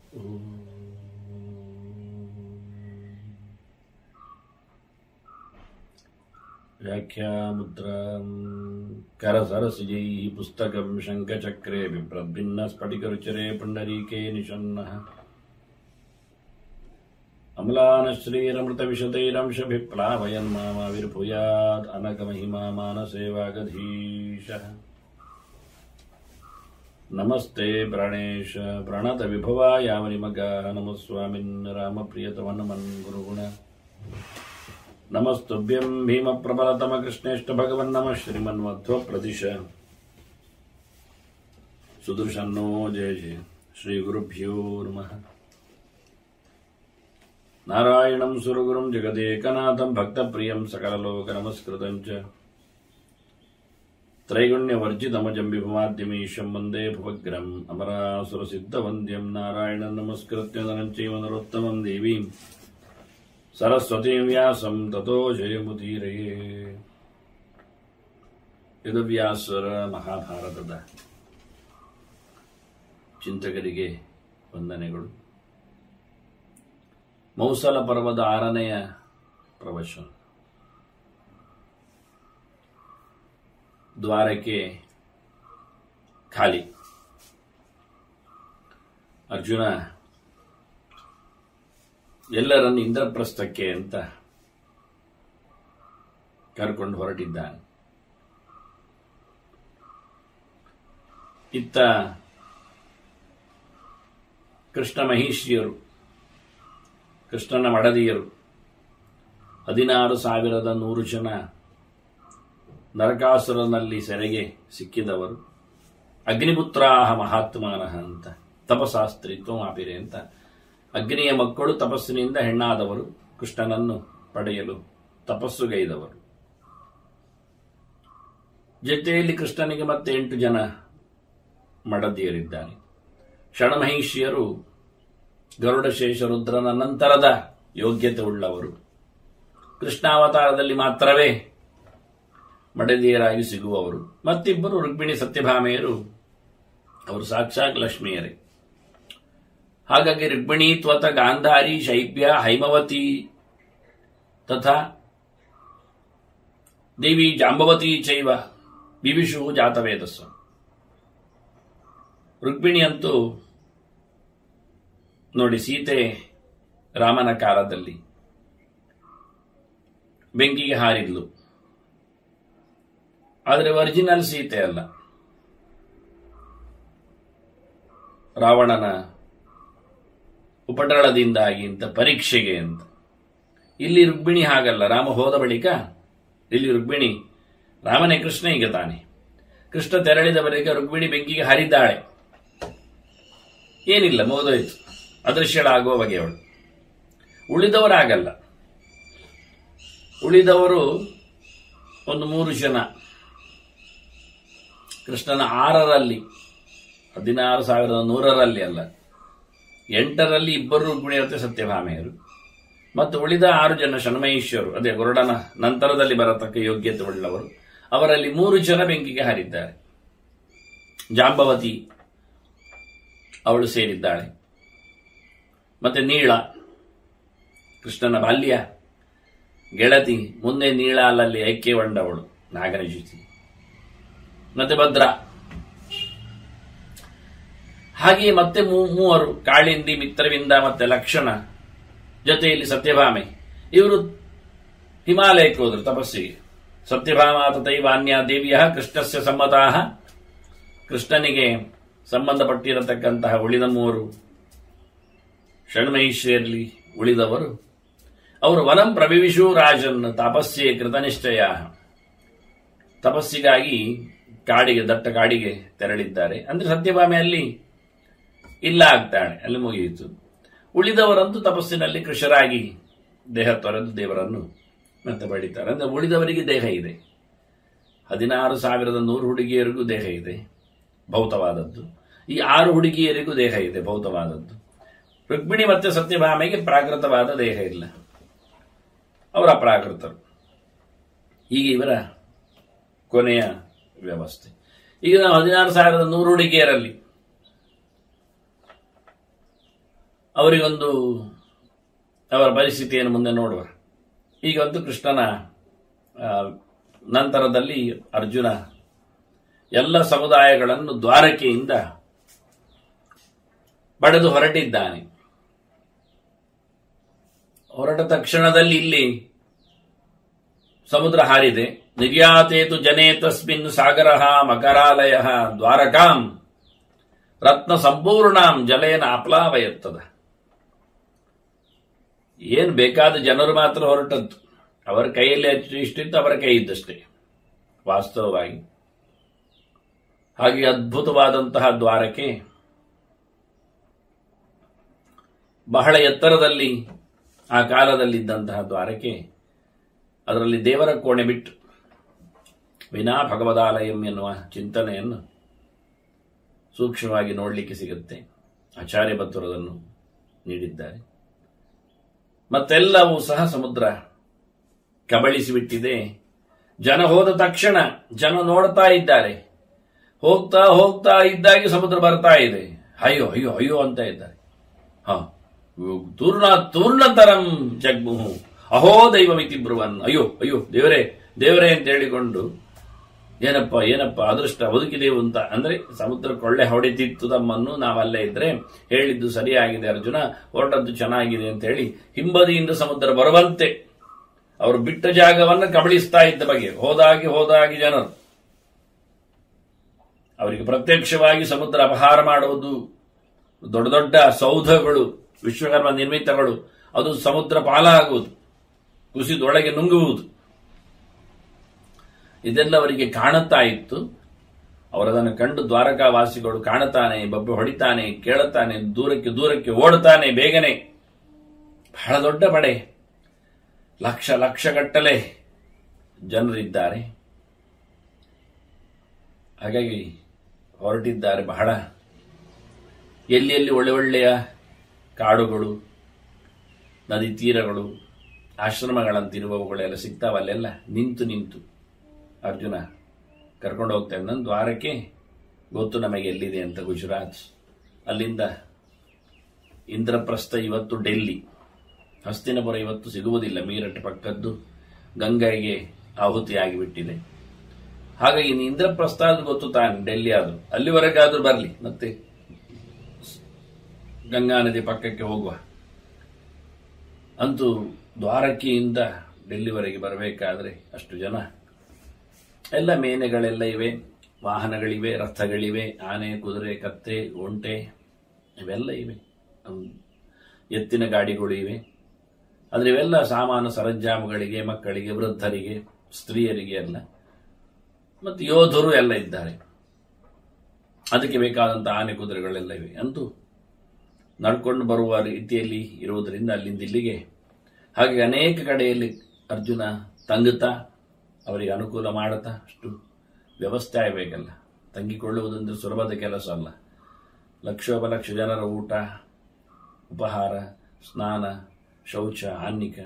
व्याख्यामुद्रां करसरसिजैः पुस्तकं शङ्खचक्रे बिभ्रद्भिन्नस्फटिकरुचिरे पुण्डरीके निषन्नः अम्लानश्रीरमृतविशतैरंशभिप्लावयन् मामाविर्भूयात् अनकमहिमा मानसे वागधीशः नमस्ते प्राणेश प्रणतविभवायावनिमगाः नमः स्वामिन् रामप्रियतमनमन् गुरुगुण नमस्तुभ्यं भीमप्रबलतमकृष्णेष्ट भगवन् नमः श्रीमन्मध्वप्रदिश सुदर्शन्नो जय जय श्रीगुरुभ्यो नमः नारायणं सुरगुरुं जगदेकनाथं भक्तप्रियं सकललोकनमस्कृतं च त्रैगुण्यवर्जितमजं विभुमाद्यमीशं वन्दे भुवग्रम् अमरासुरसिद्धवन्द्यं नारायणं नमस्कृत्य नरं चैव नरोत्तमं देवीं ಸರಸ್ವತೀಂ ವ್ಯಾಸಂ ತಥೋ ಜಯಮುದೀರಯೇ ಇದು ವ್ಯಾಸರ ಮಹಾಭಾರತದ ಚಿಂತಕರಿಗೆ ವಂದನೆಗಳು ಮೌಸಲ ಪರ್ವದ ಆರನೆಯ ಪ್ರವಚನ ದ್ವಾರಕ್ಕೆ ಖಾಲಿ ಅರ್ಜುನ ಎಲ್ಲರನ್ನು ಇಂದ್ರಪ್ರಸ್ಥಕ್ಕೆ ಅಂತ ಕರ್ಕೊಂಡು ಹೊರಟಿದ್ದಾನೆ ಇತ್ತ ಕೃಷ್ಣ ಮಹಿಷಿಯರು ಕೃಷ್ಣನ ಮಡದಿಯರು ಹದಿನಾರು ಸಾವಿರದ ನೂರು ಜನ ನರಕಾಸುರನಲ್ಲಿ ಸೆರೆಗೆ ಸಿಕ್ಕಿದವರು ಅಗ್ನಿಪುತ್ರಾಹ ಮಹಾತ್ಮಾನಃ ಅಂತ ತಪಶಾಸ್ತ್ರಿ ತ್ವಮಾಪಿರೆ ಅಂತ ಅಗ್ನಿಯ ಮಕ್ಕಳು ತಪಸ್ಸಿನಿಂದ ಹೆಣ್ಣಾದವರು ಕೃಷ್ಣನನ್ನು ಪಡೆಯಲು ತಪಸ್ಸುಗೈದವರು ಜೊತೆಯಲ್ಲಿ ಕೃಷ್ಣನಿಗೆ ಮತ್ತೆ ಎಂಟು ಜನ ಮಡದಿಯರಿದ್ದಾರೆ ಷಣಮಹಿಷಿಯರು ಗರುಡಶೇಷ ರುದ್ರನ ನಂತರದ ಯೋಗ್ಯತೆ ಉಳ್ಳವರು ಕೃಷ್ಣಾವತಾರದಲ್ಲಿ ಮಾತ್ರವೇ ಮಡದಿಯರಾಗಿ ಸಿಗುವವರು ಮತ್ತಿಬ್ಬರು ರುಕ್ಮಿಣಿ ಸತ್ಯಭಾಮೆಯರು ಅವರು ಸಾಕ್ಷಾತ್ ಲಕ್ಷ್ಮಿಯರೇ ಹಾಗಾಗಿ ರುಕ್ಮಿಣಿ ತ್ವತ ಗಾಂಧಾರಿ ಶೈಬ್ಯ ಹೈಮವತಿ ತಥಾ ದೇವಿ ಜಾಂಬವತಿ ಚೈವ ವಿವಿಷು ಜಾತವೇದಸ್ವ ರುಕ್ಮಿಣಿ ಅಂತೂ ನೋಡಿ ಸೀತೆ ರಾಮನ ಕಾಲದಲ್ಲಿ ಬೆಂಕಿಗೆ ಹಾರಿದ್ಲು ಆದರೆ ಒರಿಜಿನಲ್ ಸೀತೆ ಅಲ್ಲ ರಾವಣನ ಉಪಟಳದಿಂದಾಗಿ ಅಂತ ಪರೀಕ್ಷೆಗೆ ಅಂತ ಇಲ್ಲಿ ರುಕ್ಮಿಣಿ ಹಾಗಲ್ಲ ರಾಮ ಹೋದ ಬಳಿಕ ಇಲ್ಲಿ ರುಕ್ಮಿಣಿ ರಾಮನೇ ಕೃಷ್ಣ ಈಗ ತಾನೆ ಕೃಷ್ಣ ತೆರಳಿದ ಬಳಿಕ ರುಕ್ಮಿಣಿ ಬೆಂಕಿಗೆ ಹರಿದ್ದಾಳೆ ಏನಿಲ್ಲ ಮೋದೋಯ್ತು ಅದೃಶ್ಯಳಾಗುವ ಬಗೆಯವಳು ಉಳಿದವರಾಗಲ್ಲ ಉಳಿದವರು ಒಂದು ಮೂರು ಜನ ಕೃಷ್ಣನ ಆರರಲ್ಲಿ ಹದಿನಾರು ಸಾವಿರದ ನೂರರಲ್ಲಿ ಅಲ್ಲ ಎಂಟರಲ್ಲಿ ಇಬ್ಬರು ರುಕ್ಮಿಣಿಯರತೆ ಸತ್ಯಭಾಮೆಯರು ಮತ್ತು ಉಳಿದ ಆರು ಜನ ಶನಮಹೇಶ್ವರು ಅದೇ ಗರುಡನ ನಂತರದಲ್ಲಿ ಬರತಕ್ಕ ಯೋಗ್ಯತೆ ಉಳ್ಳವರು ಅವರಲ್ಲಿ ಮೂರು ಜನ ಬೆಂಕಿಗೆ ಹಾರಿದ್ದಾರೆ ಜಾಂಬವತಿ ಅವಳು ಸೇರಿದ್ದಾಳೆ ಮತ್ತೆ ನೀಳ ಕೃಷ್ಣನ ಬಾಲ್ಯ ಗೆಳತಿ ಮುಂದೆ ನೀಳ ಅಲ್ಲಲ್ಲಿ ಐಕ್ಯಗೊಂಡವಳು ನಾಗನ ಜೊತೆ ಮತ್ತೆ ಭದ್ರ ಹಾಗೆಯೇ ಮತ್ತೆ ಮೂವರು ಕಾಳಿಂದಿ ಮಿತ್ರವಿಂದ ಮತ್ತೆ ಲಕ್ಷಣ ಜೊತೆಯಲ್ಲಿ ಸತ್ಯಭಾಮೆ ಇವರು ಹಿಮಾಲಯಕ್ಕೆ ಹೋದರು ತಪಸ್ಸಿಗೆ ಸತ್ಯಭಾಮ ತಥೈವಾನ್ಯ ದೇವಿಯ ಕೃಷ್ಣಸ್ಯ ಸಮ್ಮತಾ ಕೃಷ್ಣನಿಗೆ ಸಂಬಂಧಪಟ್ಟಿರತಕ್ಕಂತಹ ಉಳಿದ ಮೂವರು ಷಣ್ಮಹಿಷಿಯಲ್ಲಿ ಉಳಿದವರು ಅವರು ವನಂ ಪ್ರವಿವಿಶು ರಾಜನ್ ತಪಸ್ಸೆ ಕೃತನಿಶ್ಚಯ ತಪಸ್ಸಿಗಾಗಿ ಕಾಡಿಗೆ ದಟ್ಟ ಕಾಡಿಗೆ ತೆರಳಿದ್ದಾರೆ ಅಂದ್ರೆ ಸತ್ಯಭಾಮೆ ಅಲ್ಲಿ ಇಲ್ಲ ಆಗ್ತಾಳೆ ಅಲ್ಲಿ ಮುಗಿಯಿತು ಉಳಿದವರಂತೂ ತಪಸ್ಸಿನಲ್ಲಿ ಕೃಷರಾಗಿ ದೇಹ ತೊರೆದು ದೇವರನ್ನು ಮತ್ತೆ ಬಡಿತಾರೆ ಅಂದ್ರೆ ಉಳಿದವರಿಗೆ ದೇಹ ಇದೆ ಹದಿನಾರು ಸಾವಿರದ ನೂರು ಹುಡುಗಿಯರಿಗೂ ದೇಹ ಇದೆ ಭೌತವಾದದ್ದು ಈ ಆರು ಹುಡುಗಿಯರಿಗೂ ದೇಹ ಇದೆ ಭೌತವಾದದ್ದು ರುಕ್ಮಿಣಿ ಮತ್ತೆ ಸತ್ಯಭಾಮೆಗೆ ಪ್ರಾಕೃತವಾದ ದೇಹ ಇಲ್ಲ ಅವರ ಅಪ್ರಾಕೃತರು ಹೀಗೆ ಇವರ ಕೊನೆಯ ವ್ಯವಸ್ಥೆ ಈಗ ನಾವು ಹದಿನಾರು ಸಾವಿರದ ನೂರು ಹುಡುಗಿಯರಲ್ಲಿ ಅವರಿಗೊಂದು ಅವರ ಪರಿಸ್ಥಿತಿಯನ್ನು ಮುಂದೆ ನೋಡುವ ಈಗಂತೂ ಕೃಷ್ಣನ ಆ, ನಂತರದಲ್ಲಿ ಅರ್ಜುನ ಎಲ್ಲ ಸಮುದಾಯಗಳನ್ನು ದ್ವಾರಕೆಯಿಂದ ಪಡೆದು ಹೊರಟಿದ್ದಾನೆ ಹೊರಟ ತಕ್ಷಣದಲ್ಲಿ ಇಲ್ಲಿ ಸಮುದ್ರ ಹಾರಿದೆ ನಿರ್ಯಾತೇತು ಜನೇ ತಸ್ಮಿನ್ ಸಾಗರ ಮಕರಾಲಯ ದ್ವಾರಕಾಂ ರತ್ನ ಸಂಪೂರ್ಣಾಂ ಜಲೇನ ಆಪ್ಲಾವಯತ್ತದ ಏನ್ ಬೇಕಾದ ಜನರು ಮಾತ್ರ ಹೊರಟದ್ದು ಅವರ ಕೈಯಲ್ಲಿ ಅಷ್ಟು ಇಷ್ಟಿತ್ತು ಅವರ ಕೈ ಇದ್ದಷ್ಟೇ ವಾಸ್ತವವಾಗಿ ಹಾಗೆ ಅದ್ಭುತವಾದಂತಹ ದ್ವಾರಕೆ ಬಹಳ ಎತ್ತರದಲ್ಲಿ ಆ ಕಾಲದಲ್ಲಿದ್ದಂತಹ ದ್ವಾರಕೆ ಅದರಲ್ಲಿ ದೇವರ ಕೋಣೆ ಬಿಟ್ಟು ವಿನಾ ಭಗವದಾಲಯಂ ಎನ್ನುವ ಚಿಂತನೆಯನ್ನು ಸೂಕ್ಷ್ಮವಾಗಿ ನೋಡಲಿಕ್ಕೆ ಸಿಗುತ್ತೆ ಆಚಾರ್ಯ ಬತ್ತುರದನ್ನು ನೀಡಿದ್ದಾರೆ ಮತ್ತೆಲ್ಲವೂ ಸಹ ಸಮುದ್ರ ಕಬಳಿಸಿಬಿಟ್ಟಿದೆ ಜನ ಹೋದ ತಕ್ಷಣ ಜನ ನೋಡ್ತಾ ಇದ್ದಾರೆ ಹೋಗ್ತಾ ಹೋಗ್ತಾ ಇದ್ದಾಗೆ ಸಮುದ್ರ ಬರ್ತಾ ಇದೆ ಅಯ್ಯೋ ಅಯ್ಯೋ ಅಯ್ಯೋ ಅಂತ ಇದ್ದಾರೆ ಹ ತೂರ್ಣ ತೂರ್ಣತರಂ ಜಗ್ಮುಹು ಅಹೋ ದೈವಮಿತಿ ಬ್ರುವನ್ ಅಯ್ಯೋ ಅಯ್ಯೋ ದೇವರೇ ದೇವರೇ ಅಂತ ಹೇಳಿಕೊಂಡು ಏನಪ್ಪ ಏನಪ್ಪ ಅದೃಷ್ಟ ಬದುಕಿದೆವು ಅಂತ ಅಂದ್ರೆ ಸಮುದ್ರ ಕೊಳ್ಳೆ ಹೊಡಿತಿತ್ತು ತಮ್ಮನ್ನು ನಾವಲ್ಲೇ ಇದ್ರೆ ಹೇಳಿದ್ದು ಸರಿಯಾಗಿದೆ ಅರ್ಜುನ ಹೊರಟದ್ದು ಚೆನ್ನಾಗಿದೆ ಅಂತ ಹೇಳಿ ಹಿಂಬದಿಯಿಂದ ಸಮುದ್ರ ಬರುವಂತೆ ಅವರು ಬಿಟ್ಟ ಜಾಗವನ್ನು ಕಬಳಿಸ್ತಾ ಇದ್ದ ಬಗೆ ಹೋದಾಗಿ ಹೋದಾಗಿ ಜನರು ಅವರಿಗೆ ಪ್ರತ್ಯಕ್ಷವಾಗಿ ಸಮುದ್ರ ಅಪಹಾರ ಮಾಡುವುದು ದೊಡ್ಡ ದೊಡ್ಡ ಸೌಧಗಳು ವಿಶ್ವಕರ್ಮ ನಿರ್ಮಿತಗಳು ಅದು ಸಮುದ್ರ ಪಾಲಾಗುವುದು ಕುಸಿದೊಳಗೆ ನುಂಗುವುದು ಇದೆಲ್ಲ ಅವರಿಗೆ ಕಾಣುತ್ತಾ ಇತ್ತು ಅವರದನ್ನು ಕಂಡು ದ್ವಾರಕಾವಾಸಿಗಳು ಕಾಣುತ್ತಾನೆ ಬಬ್ಬೆ ಹೊಡಿತಾನೆ ಕೇಳುತ್ತಾನೆ ದೂರಕ್ಕೆ ದೂರಕ್ಕೆ ಓಡುತ್ತಾನೆ ಬೇಗನೆ ಬಹಳ ದೊಡ್ಡ ಪಡೆ ಲಕ್ಷ ಲಕ್ಷಗಟ್ಟಲೆ ಜನರಿದ್ದಾರೆ ಹಾಗಾಗಿ ಹೊರಟಿದ್ದಾರೆ ಬಹಳ ಎಲ್ಲಿ ಎಲ್ಲಿ ಒಳ್ಳೆ ಒಳ್ಳೆಯ ಕಾಡುಗಳು ನದಿ ತೀರಗಳು ಆಶ್ರಮಗಳಂತಿರುವವುಗಳೆಲ್ಲ ಸಿಗ್ತಾವಲ್ಲೆಲ್ಲ ನಿಂತು ನಿಂತು ಅರ್ಜುನ ಕರ್ಕೊಂಡು ಹೋಗ್ತಾ ನನ್ನ ದ್ವಾರಕ್ಕೆ ಗೊತ್ತು ನಮಗೆ ಎಲ್ಲಿದೆ ಅಂತ ಗುಜರಾತ್ ಅಲ್ಲಿಂದ ಇಂದ್ರಪ್ರಸ್ಥ ಇವತ್ತು ಡೆಲ್ಲಿ ಹಸ್ತಿನಪುರ ಇವತ್ತು ಸಿಗುವುದಿಲ್ಲ ಮೀರಟ್ ಪಕ್ಕದ್ದು ಗಂಗೆಗೆ ಆಹುತಿಯಾಗಿಬಿಟ್ಟಿದೆ ಹಾಗಾಗಿ ಇನ್ನು ಇಂದ್ರಪ್ರಸ್ಥ ಅದು ಗೊತ್ತು ತಾನೆ ಡೆಲ್ಲಿ ಆದರೂ ಅಲ್ಲಿವರೆಗಾದ್ರೂ ಬರಲಿ ಮತ್ತೆ ಗಂಗಾ ನದಿ ಪಕ್ಕಕ್ಕೆ ಹೋಗುವ ಅಂತೂ ದ್ವಾರಕೆಯಿಂದ ಡೆಲ್ಲಿವರೆಗೆ ಬರಬೇಕಾದ್ರೆ ಅಷ್ಟು ಜನ ಎಲ್ಲ ಮೇನೆಗಳೆಲ್ಲ ಇವೆ ವಾಹನಗಳಿವೆ ರಥಗಳಿವೆ ಆನೆ ಕುದುರೆ ಕತ್ತೆ ಒಂಟೆ ಇವೆಲ್ಲ ಇವೆ ಹ್ಮ್. ಎತ್ತಿನ ಗಾಡಿಗಳು ಇವೆ ಆದರೆ ಇವೆಲ್ಲ ಸಾಮಾನು ಸರಂಜಾಮುಗಳಿಗೆ ಮಕ್ಕಳಿಗೆ ವೃದ್ಧರಿಗೆ ಸ್ತ್ರೀಯರಿಗೆ ಎಲ್ಲ ಮತ್ತು ಯೋಧರು ಎಲ್ಲ ಇದ್ದಾರೆ ಅದಕ್ಕೆ ಬೇಕಾದಂಥ ಆನೆ ಕುದುರೆಗಳೆಲ್ಲ ಇವೆ ಅಂತೂ ನಡ್ಕೊಂಡು ಬರುವ ರೀತಿಯಲ್ಲಿ ಇರುವುದರಿಂದ ಅಲ್ಲಿಂದ ಇಲ್ಲಿಗೆ ಹಾಗೆ ಅನೇಕ ಕಡೆಯಲ್ಲಿ ಅರ್ಜುನ ತಂಗುತ್ತಾ ಅವರಿಗೆ ಅನುಕೂಲ ಮಾಡುತ್ತಾ ಅಷ್ಟು ವ್ಯವಸ್ಥೆ ಆಗಬೇಕಲ್ಲ ತಂಗಿಕೊಳ್ಳುವುದಂದ್ರೆ ಸುಲಭದ ಕೆಲಸ ಅಲ್ಲ ಲಕ್ಷೋಪಲಕ್ಷ ಜನರ ಊಟ ಉಪಹಾರ ಸ್ನಾನ ಶೌಚ ಆನ್ನಿಕ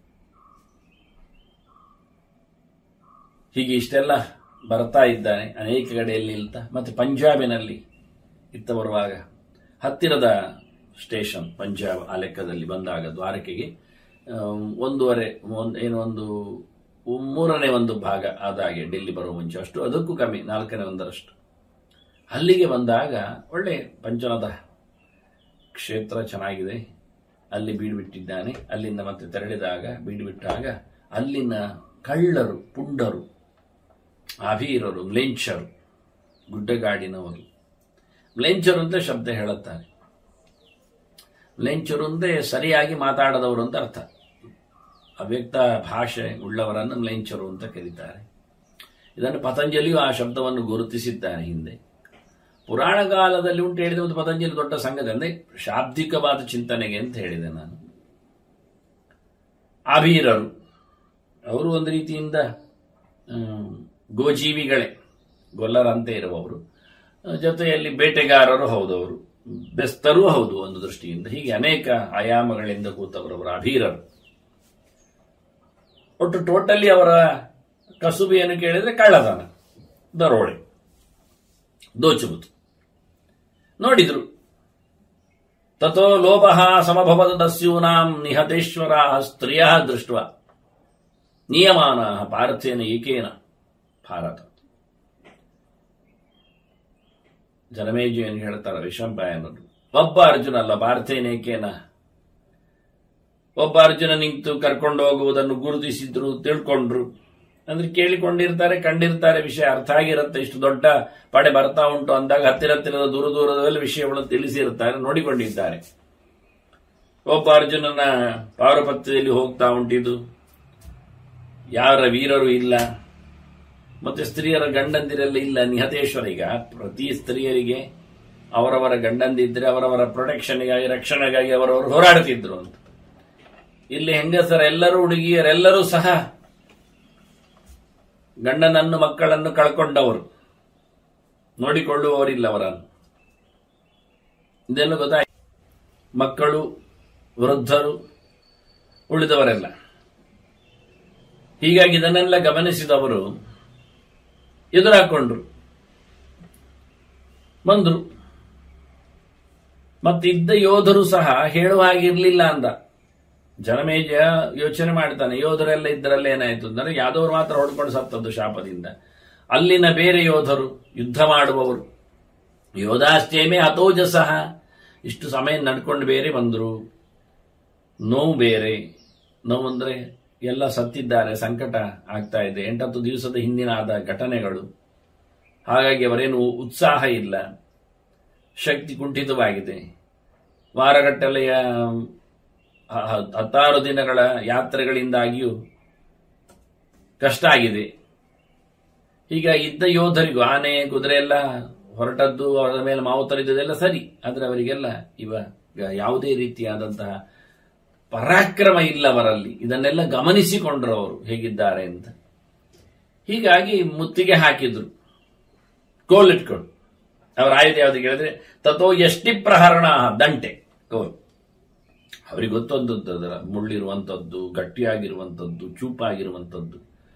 ಹೀಗೆ ಇಷ್ಟೆಲ್ಲ ಬರ್ತಾ ಇದ್ದಾನೆ ಅನೇಕ ಕಡೆಯಲ್ಲಿ ನಿಲ್ತಾ ಮತ್ತೆ ಪಂಜಾಬಿನಲ್ಲಿ ಇತ್ತ ಬರುವಾಗ ಹತ್ತಿರದ ಸ್ಟೇಷನ್ ಪಂಜಾಬ್ ಆ ಲೆಕ್ಕದಲ್ಲಿ ಬಂದಾಗ ದ್ವಾರಕೆಗೆ ಆಮ್, ಒಂದೂವರೆ ಒಂದ್- ಏನು ಒಂದು ಮೂರನೇ ಒಂದು ಭಾಗ ಆದ ಹಾಗೆ ಡೆಲ್ಲಿ ಬರುವ ಮುಂಚೆ ಅಷ್ಟು ಅದಕ್ಕೂ ಕಮ್ಮಿ ನಾಲ್ಕನೇ ಒಂದರಷ್ಟು ಅಲ್ಲಿಗೆ ಬಂದಾಗ ಒಳ್ಳೆ ಪಂಚನದ ಕ್ಷೇತ್ರ ಚೆನ್ನಾಗಿದೆ ಅಲ್ಲಿ ಬೀಡು ಬಿಟ್ಟಿದ್ದಾನೆ ಅಲ್ಲಿಂದ ಮತ್ತೆ ತೆರಳಿದಾಗ ಬೀಡು ಬಿಟ್ಟಾಗ ಅಲ್ಲಿನ ಕಳ್ಳರು ಪುಂಡರು ಅಭೀರರು ಮ್ಲೇಂಚರು ಗುಡ್ಡಗಾಡಿನವರು ಮ್ಲೇಂಚರು ಅಂತ ಶಬ್ದ ಹೇಳುತ್ತಾರೆ ಮ್ಲೇಂಚರು ಅಂದ್ರೆ ಸರಿಯಾಗಿ ಮಾತಾಡದವರು ಅಂತ ಅರ್ಥ ಅವ್ಯಕ್ತ ಭಾಷೆ ಉಳ್ಳವರನ್ನು ಮ್ಲೇಂಚರು ಅಂತ ಕರೀತಾರೆ ಇದನ್ನು ಪತಂಜಲಿಯು ಆ ಶಬ್ದವನ್ನು ಗುರುತಿಸಿದ್ದಾನೆ ಹಿಂದೆ ಪುರಾಣ ಕಾಲದಲ್ಲಿ ಉಂಟು ಹೇಳಿದ ಒಂದು ಪತಂಜಲಿ ದೊಡ್ಡ ಸಂಗತಿ ಅಂದ್ರೆ ಶಾಬ್ದಿಕವಾದ ಚಿಂತನೆಗೆ ಅಂತ ಹೇಳಿದೆ ನಾನು ಆಭೀರರು ಅವರು ಒಂದು ರೀತಿಯಿಂದ ಹ್ಮ್, ಗೋಜೀವಿಗಳೇ ಗೊಲ್ಲರಂತೆ ಇರುವವರು ಜೊತೆಯಲ್ಲಿ ಬೇಟೆಗಾರರು ಹೌದು ಅವರು ಬೆಸ್ತರೂ ಹೌದು ಒಂದು ದೃಷ್ಟಿಯಿಂದ ಹೀಗೆ ಅನೇಕ ಆಯಾಮಗಳಿಂದ ಕೂತವರವರು ಅಭೀರರು ಒಟ್ಟು ಟೋಟಲಿ ಅವರ ಕಸುಬು ಏನು ಕೇಳಿದ್ರೆ ಕಳ್ಳತನ ದರೋಡೆ ದೋಚುವುದು ನೋಡಿದ್ರು ತಥೋ ಲೋಭ ಸಮಭವದ ದಸ್ಯೂನಾಂ ನಿಹತೇಶ್ವರ ಸ್ತ್ರಿಯ ದೃಷ್ಟ ನಿಯಮಾನ ಪಾರ್ಥೇನ ಏಕೇನ ಭಾರತ ಜನಮೇಜಯನ್ ಹೇಳ್ತಾರೆ ವಿಷಂಪಾಯನರು ಒಬ್ಬ ಅರ್ಜುನ ಅಲ್ಲ ಪಾರ್ಥೇನೇಕೇನ ಒಬ್ಬ ಅರ್ಜುನ ನಿಂತು ಕರ್ಕೊಂಡು ಹೋಗುವುದನ್ನು ಗುರುತಿಸಿದ್ರು ತಿಳ್ಕೊಂಡ್ರು ಅಂದ್ರೆ ಕೇಳಿಕೊಂಡಿರ್ತಾರೆ ಕಂಡಿರ್ತಾರೆ ವಿಷಯ ಅರ್ಥ ಆಗಿರುತ್ತೆ ಇಷ್ಟು ದೊಡ್ಡ ಪಡೆ ಬರ್ತಾ ಉಂಟು ಅಂದಾಗ ಹತ್ತಿರ ಹತ್ತಿರದ ದೂರ ದೂರದಲ್ಲಿ ವಿಷಯಗಳನ್ನು ತಿಳಿಸಿರ್ತಾರೆ ನೋಡಿಕೊಂಡಿದ್ದಾರೆ ಒಬ್ಬ ಅರ್ಜುನನ ಪಾರುಪತ್ಯದಲ್ಲಿ ಹೋಗ್ತಾ ಉಂಟಿದ್ದು ಯಾರ ವೀರರು ಇಲ್ಲ ಮತ್ತೆ ಸ್ತ್ರೀಯರ ಗಂಡಂದಿರೆಲ್ಲ ಇಲ್ಲ ನಿಹತೇಶ್ವರ ಈಗ ಪ್ರತಿ ಸ್ತ್ರೀಯರಿಗೆ ಅವರವರ ಗಂಡಂದಿದ್ರೆ ಅವರವರ ಪ್ರೊಟೆಕ್ಷನ್ಗಾಗಿ ರಕ್ಷಣೆಗಾಗಿ ಅವರವರು ಹೋರಾಡುತ್ತಿದ್ರು ಅಂತ ಇಲ್ಲಿ ಹೆಂಗಸರೆಲ್ಲರೂ ಹುಡುಗಿಯರೆಲ್ಲರೂ ಸಹ ಗಂಡನನ್ನು ಮಕ್ಕಳನ್ನು ಕಳ್ಕೊಂಡವರು ನೋಡಿಕೊಳ್ಳುವವರಿಲ್ಲ ಅವರನ್ನು ಇದೆಲ್ಲ ಗೊತ್ತಾಯ್ತು ಮಕ್ಕಳು ವೃದ್ಧರು ಉಳಿದವರೆಲ್ಲ ಹೀಗಾಗಿ ಇದನ್ನೆಲ್ಲ ಗಮನಿಸಿದವರು ಎದುರಾಕೊಂಡ್ರು ಬಂದ್ರು ಮತ್ತಿದ್ದ ಯೋಧರು ಸಹ ಹೇಳುವ ಹಾಗಿರ್ಲಿಲ್ಲ ಅಂದ ಜನಮೇಜ ಯೋಚನೆ ಮಾಡ್ತಾನೆ ಯೋಧರೆಲ್ಲ ಇದ್ದರಲ್ಲಿ ಏನಾಯ್ತು ಅಂದ್ರೆ ಯಾದವರು ಮಾತ್ರ ಹೊಡ್ಕೊಂಡು ಸತ್ತದ್ದು ಶಾಪದಿಂದ ಅಲ್ಲಿನ ಬೇರೆ ಯೋಧರು ಯುದ್ಧ ಮಾಡುವವರು ಯೋಧಾಶ್ಚೇಮೆ ಹತೋಜ ಸಹ ಇಷ್ಟು ಸಮಯ ನಡ್ಕೊಂಡು ಬೇರೆ ಬಂದ್ರು ನೋವು ಬೇರೆ ನೋವು ಅಂದ್ರೆ ಎಲ್ಲ ಸತ್ತಿದ್ದಾರೆ ಸಂಕಟ ಆಗ್ತಾ ಇದೆ ಎಂಟತ್ತು ದಿವಸದ ಹಿಂದಿನ ಆದ ಘಟನೆಗಳು ಹಾಗಾಗಿ ಅವರೇನು ಉತ್ಸಾಹ ಇಲ್ಲ ಶಕ್ತಿ ಕುಂಠಿತವಾಗಿದೆ ವಾರಗಟ್ಟಲೆಯ ಹ- ಹ- ಹತ್ತಾರು ದಿನಗಳ ಯಾತ್ರೆಗಳಿಂದಾಗಿಯೂ ಕಷ್ಟ ಆಗಿದೆ ಈಗ ಇದ್ದ ಯೋಧರಿಗೂ ಆನೆ ಕುದುರೆ ಎಲ್ಲ ಹೊರಟದ್ದು ಅವರ ಮೇಲೆ ಮಾವು ತರಿದ್ದೆಲ್ಲ ಸರಿ ಆದ್ರೆ ಅವರಿಗೆಲ್ಲ ಇವಾಗ ಯಾವುದೇ ರೀತಿಯಾದಂತಹ ಪರಾಕ್ರಮ ಇಲ್ಲ ಅವರಲ್ಲಿ ಇದನ್ನೆಲ್ಲ ಗಮನಿಸಿಕೊಂಡ್ರು ಅವರು ಹೇಗಿದ್ದಾರೆ ಅಂತ ಹೀಗಾಗಿ ಮುತ್ತಿಗೆ ಹಾಕಿದ್ರು ಕೋಲಿಟ್ಕೊಂಡು ಅವರ ಆಯುಧ ಯಾವ್ದು ಹೇಳಿದ್ರೆ ತಥೋ ಎಷ್ಟಿ ಪ್ರಹರಣ ದಂಟೆ ಕೋಲ್ ಅವರಿಗೆ ಗೊತ್ತೊಂದದ್ದು ಅದರ ಮುಳ್ಳಿರುವಂಥದ್ದು ಗಟ್ಟಿಯಾಗಿರುವಂಥದ್ದು ಚೂಪಾಗಿರುವಂಥದ್ದು